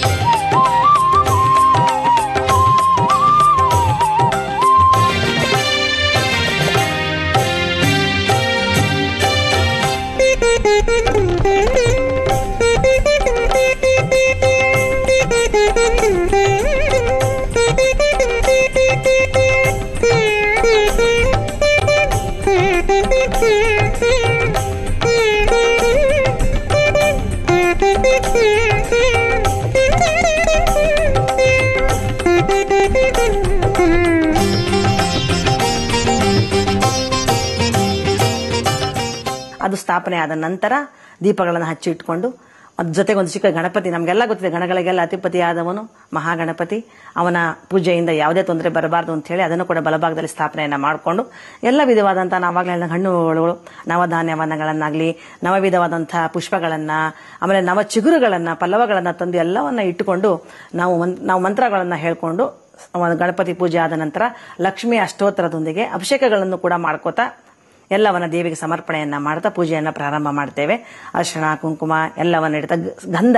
ಅದು ಸ್ಥಾಪನೆ ಆದ ನಂತರ ದೀಪಗಳನ್ನು ಹಚ್ಚಿ ಇಟ್ಕೊಂಡು ಅದ್ರ ಜೊತೆಗೆ ಒಂದು ಚಿಕ್ಕ ಗಣಪತಿ ನಮಗೆಲ್ಲ ಗೊತ್ತಿದೆ ಗಣಗಳಿಗೆಲ್ಲ ಅಧಿಪತಿ ಆದವನು ಮಹಾಗಣಪತಿ ಅವನ ಪೂಜೆಯಿಂದ ಯಾವುದೇ ತೊಂದರೆ ಬರಬಾರ್ದು ಅಂತ ಹೇಳಿ ಅದನ್ನು ಕೂಡ ಬಲಭಾಗದಲ್ಲಿ ಸ್ಥಾಪನೆಯನ್ನ ಮಾಡಿಕೊಂಡು ಎಲ್ಲ ವಿಧವಾದಂತಹ ನಾವಾಗಲೇ ಹೇಳಿದ ಹಣ್ಣುಗಳು ನವಧಾನ್ಯವನ್ನಗಳನ್ನಾಗ್ಲಿ ನವ ವಿಧವಾದಂತಹ ಪುಷ್ಪಗಳನ್ನ ಆಮೇಲೆ ನವ ಚಿಗುರುಗಳನ್ನ ಪಲ್ಲವಗಳನ್ನ ತಂದು ಎಲ್ಲವನ್ನ ಇಟ್ಟುಕೊಂಡು ನಾವು ಮನ್- ನಾವು ಮಂತ್ರಗಳನ್ನ ಹೇಳ್ಕೊಂಡು ಒಂದು ಗಣಪತಿ ಪೂಜೆ ಆದ ನಂತರ ಲಕ್ಷ್ಮಿ ಅಷ್ಟೋತ್ತರದೊಂದಿಗೆ ಅಭಿಷೇಕಗಳನ್ನು ಕೂಡ ಮಾಡ್ಕೋತಾ ಎಲ್ಲವನ್ನ ದೇವಿಗೆ ಸಮರ್ಪಣೆಯನ್ನ ಮಾಡ್ತಾ ಪೂಜೆಯನ್ನ ಪ್ರಾರಂಭ ಮಾಡ್ತೇವೆ ಅರ್ಶಿಣ ಕುಂಕುಮ ಎಲ್ಲವನ್ನ ಇಡ್ತಾ ಗ- ಗಂಧ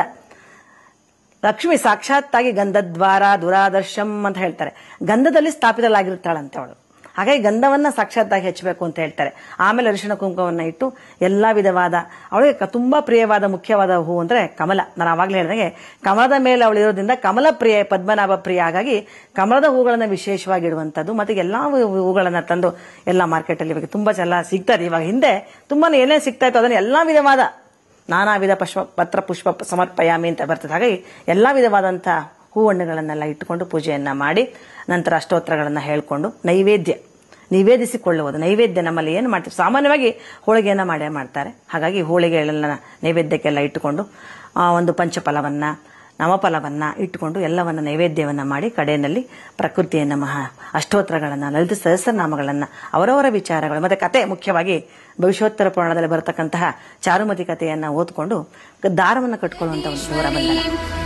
ಲಕ್ಷ್ಮಿ ಸಾಕ್ಷಾತ್ತಾಗಿ ಗಂಧದ್ವಾರ ದುರಾದರ್ಶಂ ಅಂತ ಹೇಳ್ತಾರೆ ಗಂಧದಲ್ಲಿ ಸ್ಥಾಪಿತಲಾಗಿರ್ತಾಳಂತೆ ಅವಳು ಹಾಗಾಗಿ ಗಂಧವನ್ನ ಸಾಕ್ಷಾತ್ತಾಗಿ ಹಚ್ಚಬೇಕು ಅಂತ ಹೇಳ್ತಾರೆ ಆಮೇಲೆ ಅರಿಶಿಣ ಕುಂಕುಮವನ್ನ ಇಟ್ಟು ಎಲ್ಲಾ ವಿಧವಾದ ಅವಳಿಗೆ ಕ- ತುಂಬಾ ಪ್ರಿಯವಾದ ಮುಖ್ಯವಾದ ಹೂ ಅಂದ್ರೆ ಕಮಲ ನಾನು ಆವಾಗಲೇ ಹೇಳಿದಾಗೆ ಕಮಲದ ಮೇಲೆ ಅವಳು ಇರೋದ್ರಿಂದ ಕಮಲ ಪ್ರಿಯ ಪದ್ಮನಾಭ ಪ್ರಿಯ ಹಾಗಾಗಿ ಕಮಲದ ಹೂಗಳನ್ನ ವಿಶೇಷವಾಗಿ ಇಡುವಂಥದ್ದು ಮತ್ತೆ ಎಲ್ಲಾ ಹೂ- ಹೂಗಳನ್ನ ತಂದು ಎಲ್ಲ ಮಾರ್ಕೆಟಲ್ಲಿ ಇವಾಗ ತುಂಬಾ ಎಲ್ಲ ಸಿಗ್ತದೆ ಇವಾಗ ಹಿಂದೆ ತುಂಬಾ ಏನೇ ಸಿಗ್ತಾ ಇತ್ತು ಅದನ್ನ ಎಲ್ಲಾ ವಿಧವಾದ ನಾನಾ ವಿಧ ಪುಷ್ಪ ಪತ್ರ ಪುಷ್ಪ ಸಮರ್ಪಯಾಮಿ ಅಂತ ಬರ್ತದೆ ಹಾಗಾಗಿ ಎಲ್ಲಾ ವಿಧವಾದಂಥ ಹೂವಣ್ಣುಗಳನ್ನೆಲ್ಲ ಇಟ್ಟುಕೊಂಡು ಪೂಜೆಯನ್ನ ಮಾಡಿ ನಂತರ ಅಷ್ಟೋತ್ತರಗಳನ್ನ ಹೇಳ್ಕೊಂಡು ನೈವೇದ್ಯ ನಿವೇದಿಸಿಕೊಳ್ಳುವುದು ನೈವೇದ್ಯ ನಮ್ಮಲ್ಲಿ ಏನು ಮಾಡ್ತೀವಿ ಸಾಮಾನ್ಯವಾಗಿ ಹೋಳಿಗೆಯನ್ನ ಮಾಡೇ ಮಾಡ್ತಾರೆ ಹಾಗಾಗಿ ಹೋಳಿಗೆಗಳನ್ನ ನೈವೇದ್ಯಕ್ಕೆಲ್ಲ ಇಟ್ಟುಕೊಂಡು ಆ, ಒಂದು ಪಂಚಫಲವನ್ನ ನವಫಲವನ್ನ ಇಟ್ಟುಕೊಂಡು ಎಲ್ಲವನ್ನ ನೈವೇದ್ಯವನ್ನ ಮಾಡಿ ಕಡೆಯಲ್ಲಿ ಪ್ರಕೃತಿಯನ್ನ ಮಹಾ ಅಷ್ಟೋತ್ತರಗಳನ್ನ ಲಲಿತ ಸಹಸ್ರನಾಮಗಳನ್ನ ಅವರವರ ವಿಚಾರಗಳು ಮತ್ತೆ ಕತೆ ಮುಖ್ಯವಾಗಿ ಭವಿಷ್ಯೋತ್ತರ ಪುರಾಣದಲ್ಲಿ ಬರತಕ್ಕಂತಹ ಚಾರುಮತಿ ಕಥೆಯನ್ನ ಓದ್ಕೊಂಡು ದಾರವನ್ನು ಕಟ್ಕೊಳ್ಳುವಂತ ಒಂದು ದೂರ ಬಂಧನ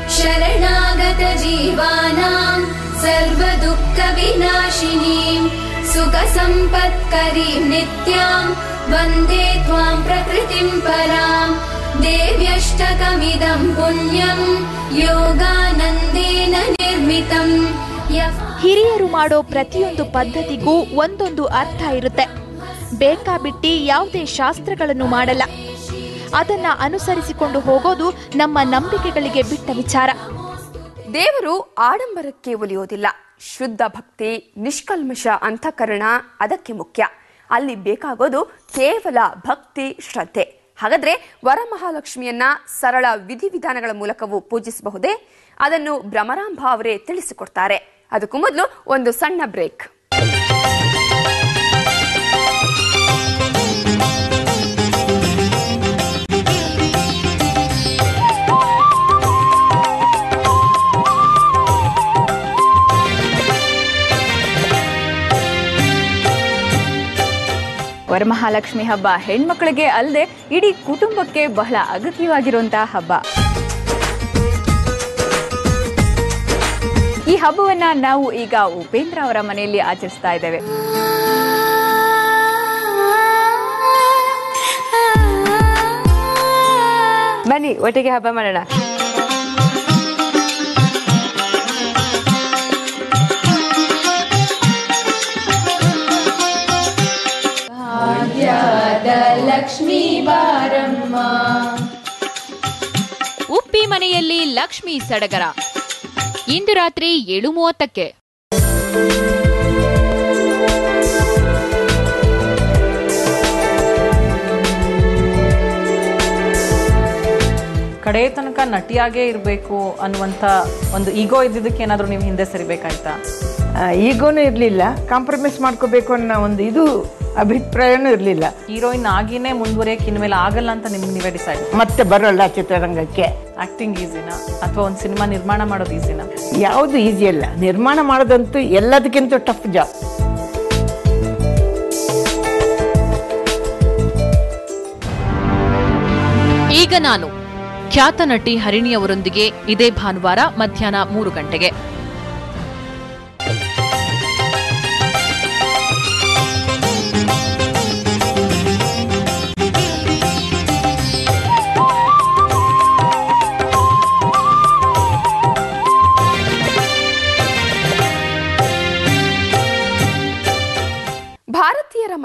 शरणागत जीवानां सर्वदुःखविनाशिनीं सुखसम्पत्करीं नित्यां वन्दे त्वां प्रकृतिं परां देव्यष्टकमिदं पुण्यं योगानन्देन निर्मितम् यः ಹಿರಿಯರು ಮಾಡೋ ಪ್ರತಿಯೊಂದು ಪದ್ಧತಿಗೂ ಒಂದೊಂದು ಅರ್ಥ ಇರುತ್ತೆ ಬೇಕಾಬಿಟ್ಟಿ ಯಾವುದೇ ಶಾಸ್ತ್ರಗಳನ್ನು ಮಾಡಲ್ಲ ಅದನ್ನ ಅನುಸರಿಸಿಕೊಂಡು ಹೋಗೋದು ನಮ್ಮ ನಂಬಿಕೆಗಳಿಗೆ ಬಿಟ್ಟ ವಿಚಾರ ದೇವರು ಆಡಂಬರಕ್ಕೆ ಒಲಿಯೋದಿಲ್ಲ ಶುದ್ಧ ಭಕ್ತಿ ನಿಷ್ಕಲ್ಮಶ ಅಂತಃಕರಣ ಅದಕ್ಕೆ ಮುಖ್ಯ ಅಲ್ಲಿ ಬೇಕಾಗೋದು ಕೇವಲ ಭಕ್ತಿ ಶ್ರದ್ಧೆ ಹಾಗಾದ್ರೆ ವರಮಹಾಲಕ್ಷ್ಮಿಯನ್ನ ಸರಳ ವಿಧಿವಿಧಾನಗಳ ಮೂಲಕವೂ ಪೂಜಿಸಬಹುದೇ ಅದನ್ನು ಭ್ರಮರಾಂಬ ಅವರೇ ತಿಳಿಸಿಕೊಡ್ತಾರೆ ಅದಕ್ಕೂ ಮೊದಲು ಒಂದು ಸಣ್ಣ ಬ್ರೇಕ್ ವರಮಹಾಲಕ್ಷ್ಮಿ ಹಬ್ಬ ಹೆಣ್ಮಕ್ಳಿಗೆ ಅಲ್ಲದೆ ಇಡೀ ಕುಟುಂಬಕ್ಕೆ ಬಹಳ ಅಗತ್ಯವಾಗಿರುವಂತಹ ಹಬ್ಬ ಈ ಹಬ್ಬವನ್ನ ನಾವು ಈಗ ಉಪೇಂದ್ರ ಅವರ ಮನೆಯಲ್ಲಿ ಆಚರಿಸ್ತಾ ಇದ್ದೇವೆ ಬನ್ನಿ ಒಟ್ಟಿಗೆ ಹಬ್ಬ ಮಾಡೋಣ ಲಕ್ಷ್ಮೀ ಬಾರಮ್ಮ ಉಪ್ಪಿ ಮನೆಯಲ್ಲಿ ಲಕ್ಷ್ಮಿ ಸಡಗರ ಇಂದು ರಾತ್ರಿ ಏಳು ಮೂವತ್ತಕ್ಕೆ ಕಡೆ ತನಕ ನಟಿಯಾಗೇ ಇರಬೇಕು ಅನ್ನುವಂಥ ಒಂದು ಈಗೋ ಇದ್ದಿದ್ದಕ್ಕೆ ಏನಾದರೂ ನೀವು ಹಿಂದೆ ಸರಿಬೇಕಾಯ್ತಾ ಈಗೋನು ಇರಲಿಲ್ಲ ಕಾಂಪ್ರಮೈಸ್ ಮಾಡ್ಕೋಬೇಕು ಅನ್ನೋ ಒಂದು ಇದು ಅಭಿಪ್ರಾಯನೂ ಇರಲಿಲ್ಲ ಹೀರೋಯಿನ್ ಆಗಿನೇ ಮುಂದುವರಿಯಕ್ಕೆ ಇನ್ಮೇಲೆ ಆಗಲ್ಲ ಅಂತ ನಿಮ್ಗೆ ನೀವೇ ಡಿಸೈಡ್ ಮತ್ತೆ ಬರೋಲ್ಲ ಚಿತ್ರರಂಗಕ್ಕೆ ಆಕ್ಟಿಂಗ್ ಈಸಿನಾ ಅಥವಾ ಒಂದು ಸಿನಿಮಾ ನಿರ್ಮಾಣ ಮಾಡೋದು ಈಸಿನಾ ಯಾವುದು ಈಸಿ ಅಲ್ಲ ನಿರ್ಮಾಣ ಮಾಡೋದಂತೂ ಎಲ್ಲದಕ್ಕಿಂತ ಟಫ್ ಜಾಬ್ ಈಗ ನಾನು ಖ್ಯಾತ ನಟಿ ಹರಿಣಿಯವರೊಂದಿಗೆ ಇದೇ ಭಾನುವಾರ ಮಧ್ಯಾಹ್ನ ಮೂರು ಗಂಟೆಗೆ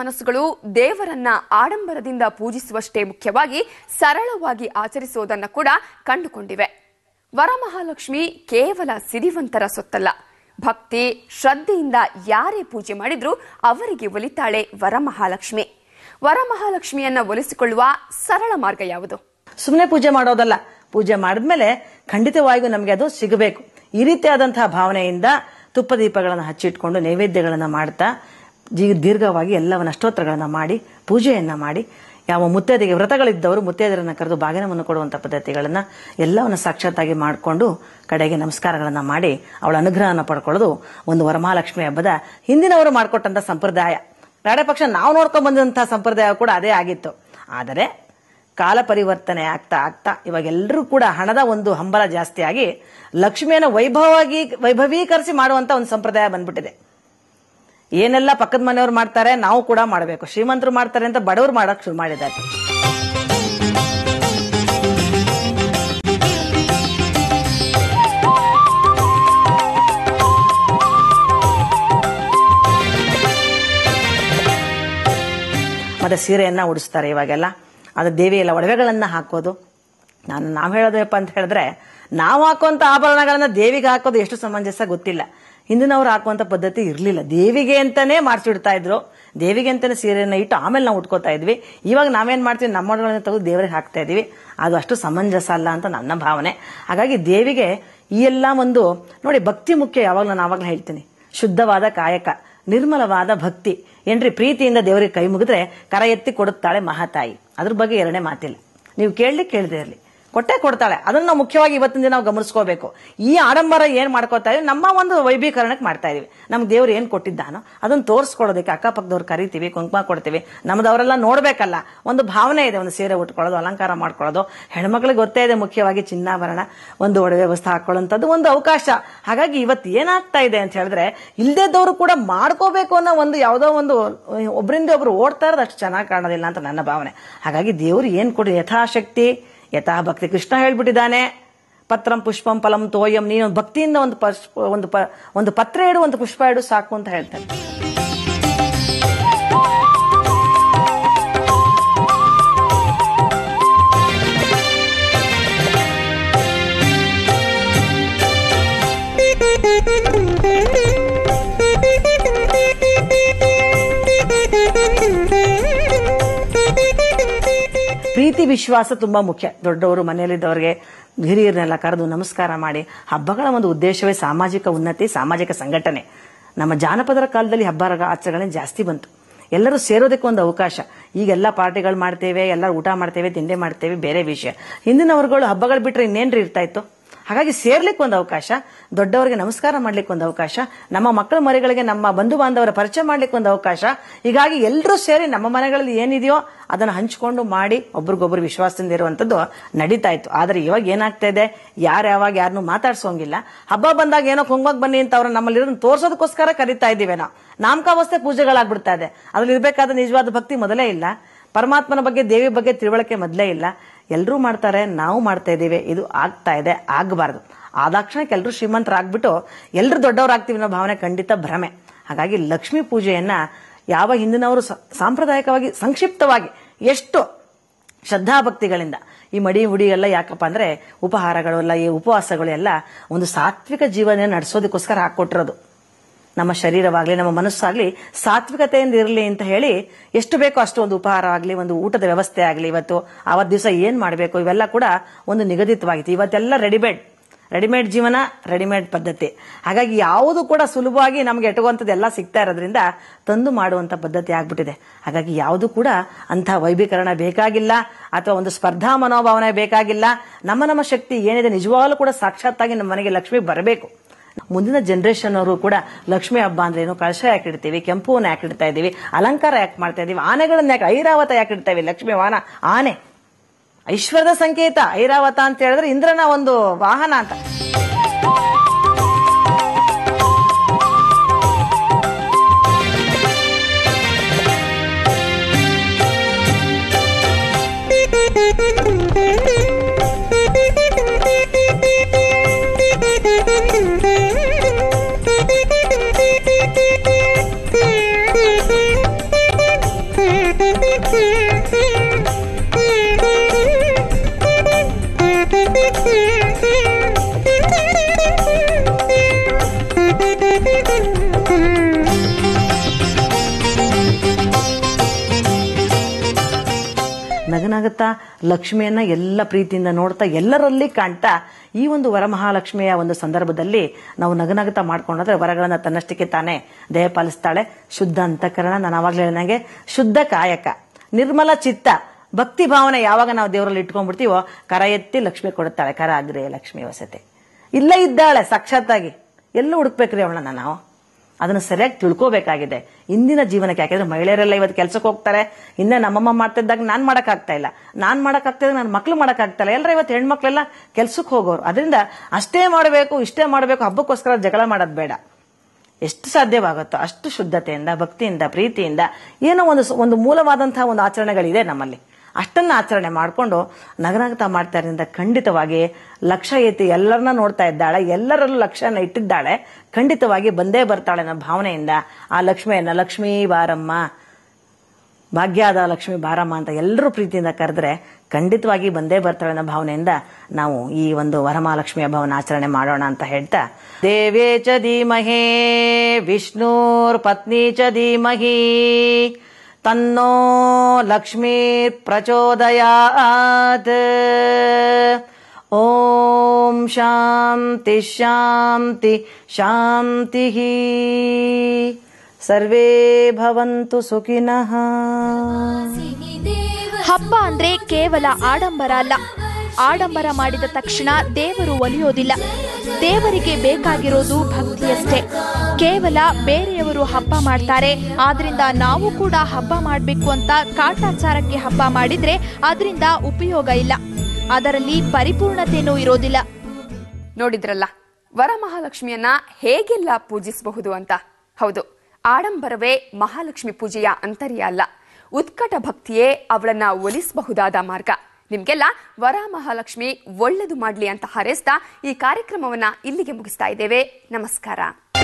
ಮನಸ್ಸುಗಳು ದೇವರನ್ನ ಆಡಂಬರದಿಂದ ಪೂಜಿಸುವಷ್ಟೇ ಮುಖ್ಯವಾಗಿ ಸರಳವಾಗಿ ಆಚರಿಸುವುದನ್ನು ಕೂಡ ಕಂಡುಕೊಂಡಿವೆ ವರಮಹಾಲಕ್ಷ್ಮಿ ಕೇವಲ ಸಿರಿವಂತರ ಸೊತ್ತಲ್ಲ ಭಕ್ತಿ ಶ್ರದ್ಧೆಯಿಂದ ಯಾರೇ ಪೂಜೆ ಮಾಡಿದ್ರೂ ಅವರಿಗೆ ಒಲಿತಾಳೆ ವರಮಹಾಲಕ್ಷ್ಮಿ ವರಮಹಾಲಕ್ಷ್ಮಿಯನ್ನ ಒಲಿಸಿಕೊಳ್ಳುವ ಸರಳ ಮಾರ್ಗ ಯಾವುದು ಸುಮ್ಮನೆ ಪೂಜೆ ಮಾಡೋದಲ್ಲ ಪೂಜೆ ಮಾಡಿದ್ಮೇಲೆ ಖಂಡಿತವಾಗಿಯೂ ನಮಗೆ ಅದು ಸಿಗಬೇಕು ಈ ರೀತಿಯಾದಂತಹ ಭಾವನೆಯಿಂದ ತುಪ್ಪ ದೀಪಗಳನ್ನು ಹಚ್ಚಿಟ್ಕೊಂಡು ನೈವೇದ್ಯಗಳನ್ನು ಮಾಡ್ತಾ ಜೀ- ದೀರ್ಘವಾಗಿ ಎಲ್ಲವನ್ನ ಅಷ್ಟೋತ್ತರಗಳನ್ನು ಮಾಡಿ ಪೂಜೆಯನ್ನ ಮಾಡಿ ಯಾವ ಮುತ್ತೈದೆಗೆ ವ್ರತಗಳಿದ್ದವರು ಮುತ್ತೈದರನ್ನ ಕರೆದು ಬಾಗಿನವನ್ನು ಕೊಡುವಂಥ ಪದ್ಧತಿಗಳನ್ನ ಎಲ್ಲವನ್ನ ಸಾಕ್ಷಾತ್ತಾಗಿ ಮಾಡಿಕೊಂಡು ಕಡೆಗೆ ನಮಸ್ಕಾರಗಳನ್ನ ಮಾಡಿ ಅವಳ ಅನುಗ್ರಹನ ಪಡ್ಕೊಳ್ಳೋದು ಒಂದು ವರಮಹಾಲಕ್ಷ್ಮಿ ಹಬ್ಬದ ಹಿಂದಿನವರು ಮಾಡಿಕೊಟ್ಟಂತ ಸಂಪ್ರದಾಯ ನಾಡೆ ಪಕ್ಷ ನಾವು ನೋಡ್ಕೊಂಡ್ ಬಂದಂತಹ ಸಂಪ್ರದಾಯ ಕೂಡ ಅದೇ ಆಗಿತ್ತು ಆದರೆ ಕಾಲ ಪರಿವರ್ತನೆ ಆಗ್ತಾ ಆಗ್ತಾ ಇವಾಗ ಎಲ್ಲರೂ ಕೂಡ ಹಣದ ಒಂದು ಹಂಬಲ ಜಾಸ್ತಿ ಆಗಿ ಲಕ್ಷ್ಮಿಯನ್ನು ವೈಭವವಾಗಿ ವೈಭವೀಕರಿಸಿ ಮಾಡುವಂತ ಒಂದು ಸಂಪ್ರದಾಯ ಬಂದ್ಬಿಟ್ಟಿದೆ ಏನೆಲ್ಲ ಪಕ್ಕದ ಮನೆಯವ್ರು ಮಾಡ್ತಾರೆ ನಾವು ಕೂಡ ಮಾಡಬೇಕು ಶ್ರೀಮಂತರು ಮಾಡ್ತಾರೆ ಅಂತ ಬಡವರು ಮಾಡಕ್ ಶುರು ಮಾಡಿದ್ದಾರೆ ಮತ್ತೆ ಸೀರೆಯನ್ನ ಉಡಿಸ್ತಾರೆ ಇವಾಗೆಲ್ಲ ಅದು ದೇವಿ ಎಲ್ಲ ಒಡವೆಗಳನ್ನ ಹಾಕೋದು ನಾನು ನಾವು ಹೇಳೋದೇಪ್ಪ ಅಂತ ಹೇಳಿದ್ರೆ ನಾವು ಹಾಕುವಂತ ಆಭರಣಗಳನ್ನ ದೇವಿಗೆ ಹಾಕೋದು ಎಷ್ಟು ಸಮಂಜಸ ಗೊತ್ತಿಲ್ಲ ಹಿಂದಿನವ್ರು ಹಾಕುವಂತ ಪದ್ಧತಿ ಇರಲಿಲ್ಲ ದೇವಿಗೆ ಅಂತಾನೆ ಮಾಡಿಸಿಡ್ತಾ ಇದ್ರು ದೇವಿಗೆ ಅಂತಾನೆ ಸೀರೆಯನ್ನ ಇಟ್ಟು ಆಮೇಲೆ ನಾವು ಉಟ್ಕೋತಾ ಇದ್ವಿ ಇವಾಗ ನಾವೇನ್ ಮಾಡ್ತೀವಿ ನಮ್ಮ ಒಡಗಳನ್ನ ತೆಗೆದು ದೇವರಿಗೆ ಹಾಕ್ತಾ ಇದೀವಿ ಅದು ಅಷ್ಟು ಸಮಂಜಸ ಅಲ್ಲ ಅಂತ ನನ್ನ ಭಾವನೆ ಹಾಗಾಗಿ ದೇವಿಗೆ ಈ ಎಲ್ಲ ಒಂದು ನೋಡಿ ಭಕ್ತಿ ಮುಖ್ಯ ಯಾವಾಗಲೂ ನಾನು ಆವಾಗಲೂ ಹೇಳ್ತೀನಿ ಶುದ್ಧವಾದ ಕಾಯಕ ನಿರ್ಮಲವಾದ ಭಕ್ತಿ ಏನ್ರಿ ಪ್ರೀತಿಯಿಂದ ದೇವರಿಗೆ ಕೈ ಮುಗಿದ್ರೆ ಕರ ಎತ್ತಿ ಕೊಡುತ್ತಾಳೆ ಮಹಾತಾಯಿ ಅದ್ರ ಬಗ್ಗೆ ಎರಡನೇ ಮಾತಿಲ್ಲ ನೀವು ಕೇಳಲಿ ಕೇಳದೆ ಇರಲಿ ಕೊಟ್ಟೆ ಕೊಡ್ತಾಳೆ ಅದನ್ನ ನಾವು ಮುಖ್ಯವಾಗಿ ಇವತ್ತಿನ ದಿನ ನಾವು ಗಮನಿಸ್ಕೋಬೇಕು ಈ ಆಡಂಬರ ಏನ್ ಮಾಡ್ಕೋತಾ ಇದೀವಿ ನಮ್ಮ ಒಂದು ವೈಭೀಕರಣಕ್ಕೆ ಮಾಡ್ತಾ ಇದೀವಿ ನಮ್ಗೆ ದೇವ್ರು ಏನ್ ಕೊಟ್ಟಿದ್ದಾನೋ ಅದನ್ನ ತೋರಿಸ್ಕೊಳ್ಳೋದಕ್ಕೆ ಅಕ್ಕಪಕ್ಕದವ್ರು ಕರಿತೀವಿ ಕುಂಕುಮ ಕೊಡ್ತೀವಿ ನಮ್ದವರೆಲ್ಲ ನೋಡ್ಬೇಕಲ್ಲ ಒಂದು ಭಾವನೆ ಇದೆ ಒಂದು ಸೀರೆ ಉಟ್ಕೊಳ್ಳೋದು ಅಲಂಕಾರ ಮಾಡ್ಕೊಳ್ಳೋದು ಹೆಣ್ಮಕ್ಳಿಗೆ ಗೊತ್ತೇ ಇದೆ ಮುಖ್ಯವಾಗಿ ಚಿನ್ನಾಭರಣ ಒಂದು ಒಡವೆ ವ್ಯವಸ್ಥೆ ಹಾಕೊಳ್ಳೋಂಥದ್ದು ಒಂದು ಅವಕಾಶ ಹಾಗಾಗಿ ಇವತ್ತು ಏನಾಗ್ತಾ ಇದೆ ಅಂತ ಹೇಳಿದ್ರೆ ಇಲ್ದೇದವರು ಕೂಡ ಮಾಡ್ಕೋಬೇಕು ಅನ್ನೋ ಒಂದು ಯಾವುದೋ ಒಂದು ಒಬ್ಬರಿಂದ ಒಬ್ರು ಓಡ್ತಾ ಇರೋದು ಅಷ್ಟು ಚೆನ್ನಾಗಿ ಕಾಣೋದಿಲ್ಲ ಅಂತ ನನ್ನ ಭಾವನೆ ಹಾಗಾಗಿ ದೇವ್ರು ಏನ್ ಕೊಡಿ ಯಥಾಶಕ್ತಿ ಯಥಾ ಭಕ್ತಿ ಕೃಷ್ಣ ಹೇಳ್ಬಿಟ್ಟಿದ್ದಾನೆ ಪತ್ರಂ ಪುಷ್ಪಂ ಫಲಂ ತೋಯಂ ನೀನು ಭಕ್ತಿಯಿಂದ ಒಂದು ಪುಷ್ಪ ಒಂದು ಪ ಒಂದು ಪತ್ರ ಇಡು ಒಂದು ಪುಷ್ಪ ಇಡು ಸಾಕು ಅಂತ ಹೇಳ್ತಾನೆ ಪ್ರೀತಿ ವಿಶ್ವಾಸ ತುಂಬಾ ಮುಖ್ಯ ದೊಡ್ಡವರು ಮನೆಯಲ್ಲಿದ್ದವರಿಗೆ ಹಿರಿಯರನ್ನೆಲ್ಲ ಕರೆದು ನಮಸ್ಕಾರ ಮಾಡಿ ಹಬ್ಬಗಳ ಒಂದು ಉದ್ದೇಶವೇ ಸಾಮಾಜಿಕ ಉನ್ನತಿ ಸಾಮಾಜಿಕ ಸಂಘಟನೆ ನಮ್ಮ ಜಾನಪದರ ಕಾಲದಲ್ಲಿ ಹಬ್ಬ ಆಚರಣೆ ಜಾಸ್ತಿ ಬಂತು ಎಲ್ಲರೂ ಸೇರೋದಕ್ಕೆ ಒಂದು ಅವಕಾಶ ಈಗ ಎಲ್ಲ ಪಾರ್ಟಿಗಳು ಮಾಡ್ತೇವೆ ಎಲ್ಲರೂ ಊಟ ಮಾಡ್ತೇವೆ ತಿಂಡಿ ಮಾಡ್ತೇವೆ ಬೇರೆ ವಿಷಯ ಹಿಂದಿನವರುಗಳು ಹಬ್ಬಗಳು ಬಿಟ್ರೆ ಇನ್ನೇನ್ರಿ ಇರ್ತಾ ಇತ್ತು ಹಾಗಾಗಿ ಸೇರ್ಲಿಕ್ಕೆ ಒಂದು ಅವಕಾಶ ದೊಡ್ಡವರಿಗೆ ನಮಸ್ಕಾರ ಮಾಡ್ಲಿಕ್ಕೆ ಒಂದು ಅವಕಾಶ ನಮ್ಮ ಮಕ್ಕಳ ಮರಿಗಳಿಗೆ ನಮ್ಮ ಬಂಧು ಬಾಂಧವರ ಪರಿಚಯ ಮಾಡ್ಲಿಕ್ಕೆ ಒಂದು ಅವಕಾಶ ಹೀಗಾಗಿ ಎಲ್ಲರೂ ಸೇರಿ ನಮ್ಮ ಮನೆಗಳಲ್ಲಿ ಏನಿದೆಯೋ ಅದನ್ನು ಹಂಚಿಕೊಂಡು ಮಾಡಿ ಒಬ್ರಿಗೊಬ್ರು ವಿಶ್ವಾಸದಿಂದ ಇರುವಂತದ್ದು ನಡೀತಾ ಇತ್ತು ಆದ್ರೆ ಇವಾಗ ಏನಾಗ್ತಾ ಇದೆ ಯಾರು ಯಾವಾಗ ಯಾರನ್ನು ಮಾತಾಡ್ಸೋಂಗಿಲ್ಲ ಹಬ್ಬ ಬಂದಾಗ ಏನೋ ಕುಂಗಕ್ ಬನ್ನಿ ಅಂತ ಅವ್ರು ನಮ್ಮಲ್ಲಿ ತೋರ್ಸೋದಕ್ಕೋಸ್ಕರ ಕರಿತಾ ಇದ್ದೀವಿ ನಾವು ನಾಮಕಾವಸ್ಥೆ ಪೂಜೆಗಳಾಗ್ಬಿಡ್ತಾ ಇದೆ ಅದ್ರಲ್ಲಿ ಇರ್ಬೇಕಾದ ನಿಜವಾದ ಭಕ್ತಿ ಮೊದಲೇ ಇಲ್ಲ ಪರಮಾತ್ಮನ ಬಗ್ಗೆ ದೇವಿ ಬಗ್ಗೆ ತಿಳುವಳಿಕೆ ಮೊದಲೇ ಇಲ್ಲ ಎಲ್ಲರೂ ಮಾಡ್ತಾರೆ ನಾವು ಮಾಡ್ತಾ ಇದ್ದೀವಿ ಇದು ಆಗ್ತಾ ಇದೆ ಆಗಬಾರ್ದು ಆದಾಕ್ಷಣಕ್ಕೆ ಎಲ್ಲರೂ ಶ್ರೀಮಂತರಾಗ್ಬಿಟ್ಟು ಎಲ್ಲರೂ ದೊಡ್ಡವರಾಗ್ತೀವಿ ಅನ್ನೋ ಭಾವನೆ ಖಂಡಿತ ಭ್ರಮೆ ಹಾಗಾಗಿ ಲಕ್ಷ್ಮೀ ಪೂಜೆಯನ್ನ ಯಾವ ಹಿಂದಿನವರು ಸ- ಸಾಂಪ್ರದಾಯಿಕವಾಗಿ ಸಂಕ್ಷಿಪ್ತವಾಗಿ ಎಷ್ಟು ಶ್ರದ್ಧಾಭಕ್ತಿಗಳಿಂದ ಈ ಮಡಿ ಹುಡಿ ಎಲ್ಲ ಯಾಕಪ್ಪ ಅಂದ್ರೆ ಉಪಹಾರಗಳು ಎಲ್ಲ ಈ ಉಪವಾಸಗಳು ಎಲ್ಲ ಒಂದು ಸಾತ್ವಿಕ ಜೀವನ ನಡೆಸೋದಕ್ಕೋಸ್ಕರ ಹಾಕೊಟ್ಟಿರೋದು ನಮ್ಮ ಶರೀರವಾಗ್ಲಿ ನಮ್ಮ ಮನಸ್ಸಾಗ್ಲಿ ಸಾತ್ವಿಕತೆಯಿಂದ ಇರಲಿ ಅಂತ ಹೇಳಿ ಎಷ್ಟು ಬೇಕೋ ಅಷ್ಟು ಒಂದು ಉಪಹಾರ ಆಗ್ಲಿ ಒಂದು ಊಟದ ವ್ಯವಸ್ಥೆ ಆಗ್ಲಿ ಇವತ್ತು ಆವತ್ ದಿವಸ ಏನ್ ಮಾಡಬೇಕು ಇವೆಲ್ಲ ಕೂಡ ಒಂದು ನಿಗದಿತವಾಗಿತ್ತು ಇವತ್ತೆಲ್ಲ ರೆಡಿಮೇಡ್ ರೆಡಿಮೇಡ್ ಜೀವನ ರೆಡಿಮೇಡ್ ಪದ್ಧತಿ ಹಾಗಾಗಿ ಯಾವುದು ಕೂಡ ಸುಲಭವಾಗಿ ನಮಗೆ ಎಟುವಂಥದ್ದು ಎಲ್ಲ ಸಿಗ್ತಾ ಇರೋದ್ರಿಂದ ತಂದು ಮಾಡುವಂತ ಪದ್ಧತಿ ಆಗ್ಬಿಟ್ಟಿದೆ ಹಾಗಾಗಿ ಯಾವುದು ಕೂಡ ಅಂಥ ವೈಭೀಕರಣ ಬೇಕಾಗಿಲ್ಲ ಅಥವಾ ಒಂದು ಸ್ಪರ್ಧಾ ಮನೋಭಾವನೆ ಬೇಕಾಗಿಲ್ಲ ನಮ್ಮ ನಮ್ಮ ಶಕ್ತಿ ಏನಿದೆ ನಿಜವಾಗ್ಲೂ ಕೂಡ ಸಾಕ್ಷಾತ್ತಾಗಿ ನಮ್ಮ ಮನೆಗೆ ಲಕ್ಷ್ಮಿ ಬರಬೇಕು ಮುಂದಿನ ಜನರೇಷನ್ ಅವರು ಕೂಡ ಲಕ್ಷ್ಮಿ ಹಬ್ಬ ಅಂದ್ರೆ ಏನು ಕಳಶ ಯಾಕೆ ಇಡ್ತೀವಿ ಕೆಂಪು ಹೂವನ್ನ ಯಾಕೆ ಇಡ್ತಾ ಇದೀವಿ ಅಲಂಕಾರ ಯಾಕೆ ಮಾಡ್ತಾ ಇದೀವಿ ಆನೆಗಳನ್ನ ಯಾಕೆ ಐರಾವತ ಯಾಕೆ ಇಡ್ತಾ ಇದೀವಿ ಲಕ್ಷ್ಮಿ ವಾಹನ ಆನೆ ಐಶ್ವರ್ಯದ ಸಂಕೇತ ಐರಾವತ ಅಂತ ಹೇಳಿದ್ರೆ ಇಂದ್ರನ ಒಂದು ವಾಹನ ಅಂತ ನಗನಗುತ್ತಾ ಲಕ್ಷ್ಮಿಯನ್ನ ಎಲ್ಲ ಪ್ರೀತಿಯಿಂದ ನೋಡ್ತಾ ಎಲ್ಲರಲ್ಲಿ ಕಾಣ್ತಾ ಈ ಒಂದು ವರಮಹಾಲಕ್ಷ್ಮಿಯ ಒಂದು ಸಂದರ್ಭದಲ್ಲಿ ನಾವು ನಗನಗುತ್ತಾ ಮಾಡ್ಕೊಂಡ್ರೆ ವರಗಳನ್ನ ತನ್ನಷ್ಟಕ್ಕೆ ತಾನೇ ದೇಹ ಪಾಲಿಸ್ತಾಳೆ ಶುದ್ಧ ಅಂತಃಕರಣ ನಾನು ಅವಾಗಲೇ ಹೇಳಿದಂಗೆ ಶುದ್ಧ ಕಾಯಕ ನಿರ್ಮಲ ಚಿತ್ತ ಭಕ್ತಿ ಭಾವನೆ ಯಾವಾಗ ನಾವು ದೇವರಲ್ಲಿ ಇಟ್ಕೊಂಡ್ಬಿಡ್ತೀವೋ ಕರ ಎತ್ತಿ ಲಕ್ಷ್ಮಿ ಕೊಡುತ್ತಾಳೆ ಕರ ಆಗ್ರೆ ಲಕ್ಷ್ಮಿ ವಸತೆ ಇಲ್ಲೇ ಇದ್ದಾಳೆ ಸಾಕ್ಷಾತ್ತಾಗಿ ಎಲ್ಲೂ ಹುಡುಕ್ಬೇಕ್ರಿ ಅವಳನ್ನ ನಾವು ಅದನ್ನು ಸರಿಯಾಗಿ ತಿಳ್ಕೋಬೇಕಾಗಿದೆ ಇಂದಿನ ಜೀವನಕ್ಕೆ ಯಾಕೆಂದ್ರೆ ಮಹಿಳೆಯರೆಲ್ಲ ಇವತ್ತು ಕೆಲಸಕ್ಕೆ ಹೋಗ್ತಾರೆ ಇನ್ನೇ ನಮ್ಮಮ್ಮ ಮಾಡ್ತಿದ್ದಾಗ ನಾನ್ ಮಾಡಕ್ಕಾಗ್ತಾ ಇಲ್ಲ ನಾನ್ ಮಾಡಕ್ಕಾಗ್ತಾ ಇಲ್ಲ ನನ್ನ ಮಕ್ಳು ಮಾಡಕ್ಕಾಗ್ತಾ ಇಲ್ಲ ಎಲ್ಲರೂ ಇವತ್ತು ಹೆಣ್ಮಕ್ಳೆಲ್ಲ ಕೆಲ್ಸಕ್ಕೆ ಹೋಗೋರು ಅದರಿಂದ ಅಷ್ಟೇ ಮಾಡಬೇಕು ಇಷ್ಟೇ ಮಾಡಬೇಕು ಹಬ್ಬಕ್ಕೋಸ್ಕರ ಜಗಳ ಮಾಡೋದು ಬೇಡ ಎಷ್ಟು ಸಾಧ್ಯವಾಗುತ್ತೋ ಅಷ್ಟು ಶುದ್ಧತೆಯಿಂದ ಭಕ್ತಿಯಿಂದ ಪ್ರೀತಿಯಿಂದ ಏನೋ ಒಂದು ಒಂದು ಮೂಲವಾದಂತಹ ಒಂದು ಆಚರಣೆಗಳಿದೆ ನಮ್ಮಲ್ಲಿ ಅಷ್ಟನ್ನ ಆಚರಣೆ ಮಾಡಿಕೊಂಡು ನಗನಗ್ತಾ ಮಾಡ್ತಾ ಇರೋದ್ರಿಂದ ಖಂಡಿತವಾಗಿ ಲಕ್ಷ್ಯ ಐತಿ ಎಲ್ಲರನ್ನ ನೋಡ್ತಾ ಇದ್ದಾಳೆ ಎಲ್ಲರಲ್ಲೂ ಲಕ್ಷ್ಯನ ಇಟ್ಟಿದ್ದಾಳೆ ಖಂಡಿತವಾಗಿ ಬಂದೇ ಬರ್ತಾಳೆ ಅನ್ನೋ ಭಾವನೆಯಿಂದ ಆ ಲಕ್ಷ್ಮಿಯನ್ನ ಲಕ್ಷ್ಮೀ ಬಾರಮ್ಮ ಭಾಗ್ಯದ ಲಕ್ಷ್ಮಿ ಬಾರಮ್ಮ ಅಂತ ಎಲ್ಲರೂ ಪ್ರೀತಿಯಿಂದ ಕರೆದ್ರೆ ಖಂಡಿತವಾಗಿ ಬಂದೇ ಬರ್ತಾಳೆ ಅನ್ನೋ ಭಾವನೆಯಿಂದ ನಾವು ಈ ಒಂದು ವರಮಹಾಲಕ್ಷ್ಮಿ ಹಬ್ಬವನ್ನು ಆಚರಣೆ ಮಾಡೋಣ ಅಂತ ಹೇಳ್ತಾ ದೇವೇ ಚ ಧೀಮಹೇ ವಿಷ್ಣುರ್ ಪತ್ನಿ ಚ ಧೀಮಹಿ ತನ್ನೋ ಲಕ್ಷ್ಮೀ ಪ್ರಚೋದಯಾತ್ ಓಂ ಶಾಂತಿ ಶಾಂತಿ ಶಾಂತಿ ಸರ್ವೇ ಭವಂತು ಸುಖಿನಃ ಹಬ್ಬ ಅಂದ್ರೆ ಕೇವಲ ಆಡಂಬರ ಅಲ್ಲ ಆಡಂಬರ ಮಾಡಿದ ತಕ್ಷಣ ದೇವರು ಒಲಿಯೋದಿಲ್ಲ ದೇವರಿಗೆ ಬೇಕಾಗಿರೋದು ಭಕ್ತಿಯಷ್ಟೇ ಕೇವಲ ಬೇರೆಯವರು ಹಬ್ಬ ಮಾಡ್ತಾರೆ ಆದ್ರಿಂದ ನಾವು ಕೂಡ ಹಬ್ಬ ಮಾಡಬೇಕು ಅಂತ ಕಾಟಾಚಾರಕ್ಕೆ ಹಬ್ಬ ಮಾಡಿದ್ರೆ ಅದರಿಂದ ಉಪಯೋಗ ಇಲ್ಲ ಅದರಲ್ಲಿ ಪರಿಪೂರ್ಣತೆನೂ ಇರೋದಿಲ್ಲ ನೋಡಿದ್ರಲ್ಲ ವರಮಹಾಲಕ್ಷ್ಮಿಯನ್ನ ಹೇಗೆಲ್ಲ ಪೂಜಿಸಬಹುದು ಅಂತ ಹೌದು ಆಡಂಬರವೇ ಮಹಾಲಕ್ಷ್ಮಿ ಪೂಜೆಯ ಅಂತರ್ಯ ಅಲ್ಲ ಉತ್ಕಟ ಭಕ್ತಿಯೇ ಅವಳನ್ನ ಒಲಿಸಬಹುದಾದ ಮಾರ್ಗ ನಿಮ್ಗೆಲ್ಲ ವರ ಮಹಾಲಕ್ಷ್ಮಿ ಒಳ್ಳೆದು ಮಾಡ್ಲಿ ಅಂತ ಹಾರೈಸ್ತಾ ಈ ಕಾರ್ಯಕ್ರಮವನ್ನ ಇಲ್ಲಿಗೆ ಮುಗಿಸ್ತಾ ಇದ್ದೇವೆ ನಮಸ್ಕಾರ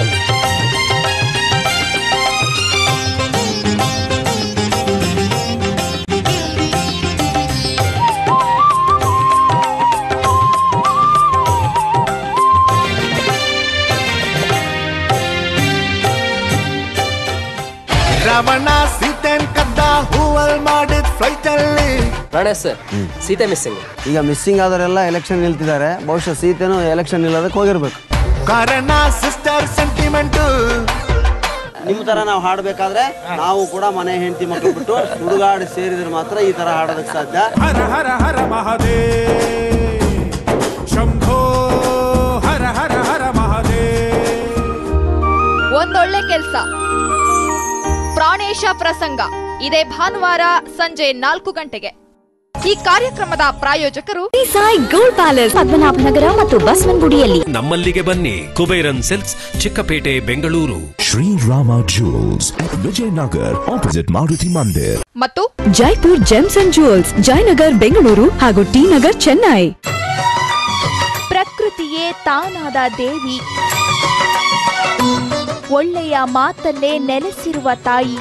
ರಾವಣ ಸೀತೆನ್ ಕದ್ದ ಹೂವಲ್ ಮಾಡಿದ್ ಫ್ಲೈಟ್ ಅಲ್ಲಿ ಗಣೇಶ್ ಸೀತೆ ಮಿಸ್ಸಿಂಗ್ ಈಗ ಮಿಸ್ಸಿಂಗ್ ಆದವರೆಲ್ಲ ಎಲೆಕ್ಷನ್ ನಿಲ್ತಿದ್ದಾರೆ ಬಹುಶಃ ಸೀತೆನೂ ಎಲೆಕ್ಷನ್ ನಿಲ್ಲೋದಕ್ಕೆ ಹೋಗಿರ್ಬೇಕು ಕಾರಣ ಸಿಸ್ಟರ್ ಸೆಂಟಿಮೆಂಟ್ ನಿಮ್ಮ ತರ ನಾವು ಹಾಡಬೇಕಾದ್ರೆ ನಾವು ಕೂಡ ಮನೆ ಹೆಂಡತಿ ಮಕ್ಕಳು ಬಿಟ್ಟು ಹುಡುಗಾಡಿ ಸೇರಿದ್ರೆ ಮಾತ್ರ ಈ ತರ ಹಾಡೋದಕ್ಕೆ ಸಾಧ್ಯ ಹರ ಹರ ಹರ ಮಹದೇವ್ ಶಂಭೋ ಹರ ಹರ ಹರ ಮಹದೇವ್ ಒಂದೊಳ್ಳೆ ಕೆಲ್ಸ ಪ್ರಾಣೇಶ ಪ್ರಸಂಗ ಇದೇ ಭಾನುವಾರ ಸಂಜೆ ನಾಲ್ಕು ಗಂಟೆಗೆ ಈ ಕಾರ್ಯಕ್ರಮದ ಪ್ರಾಯೋಜಕರು ಸಾಯಿ ಗೋಲ್ಡ್ ಪ್ಯಾಲೇಸ್ ಪದ್ಮನಾಭನಗರ ಮತ್ತು ಬಸವನಗುಡಿಯಲ್ಲಿ ನಮ್ಮಲ್ಲಿಗೆ ಬನ್ನಿ Kuberan silks Chickpet Bengaluru Srirama jewels Vijayanagar opposite Maruti Mandir ಮತ್ತು Jaipur gems and jewels Jayanagar Bengaluru ಹಾಗೂ ಟಿ ನಗರ್ ಚೆನ್ನೈ ಪ್ರಕೃತಿಯೇ ತಾನಾದ ದೇವಿ ಒಳ್ಳೆಯ ಮಾತಲ್ಲೇ ನೆಲೆಸಿರುವ ತಾಯಿ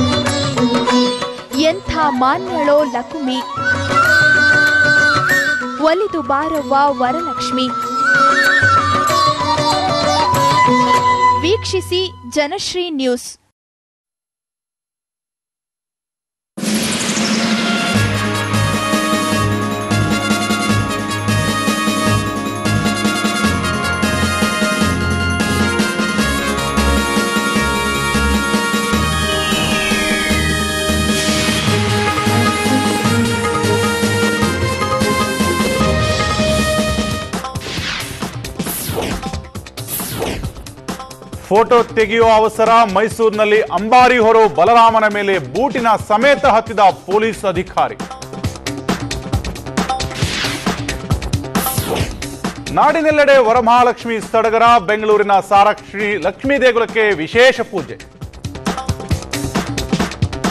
ಎಂಥ ಮಾನ್ಯಳೋ ಲಕುಮಿ ಒಲಿದು ಬಾರವ್ವ ವರಲಕ್ಷ್ಮಿ ವೀಕ್ಷಿಸಿ ಜನಶ್ರೀ ನ್ಯೂಸ್ ಫೋಟೋ ತೆಗೆಯುವ ಅವಸರ ಮೈಸೂರಿನಲ್ಲಿ ಅಂಬಾರಿ ಹೊರೋ ಬಲರಾಮನ ಮೇಲೆ ಬೂಟಿನ ಸಮೇತ ಹತ್ತಿದ ಪೊಲೀಸ್ ಅಧಿಕಾರಿ ನಾಡಿನೆಲ್ಲೆಡೆ ವರಮಹಾಲಕ್ಷ್ಮಿ ಸಡಗರ ಬೆಂಗಳೂರಿನ ಸಾರಶ್ರೀ ಲಕ್ಷ್ಮೀ ದೇಗುಲಕ್ಕೆ ವಿಶೇಷ ಪೂಜೆ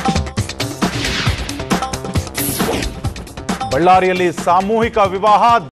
ಬಳ್ಳಾರಿಯಲ್ಲಿ ಸಾಮೂಹಿಕ ವಿವಾಹ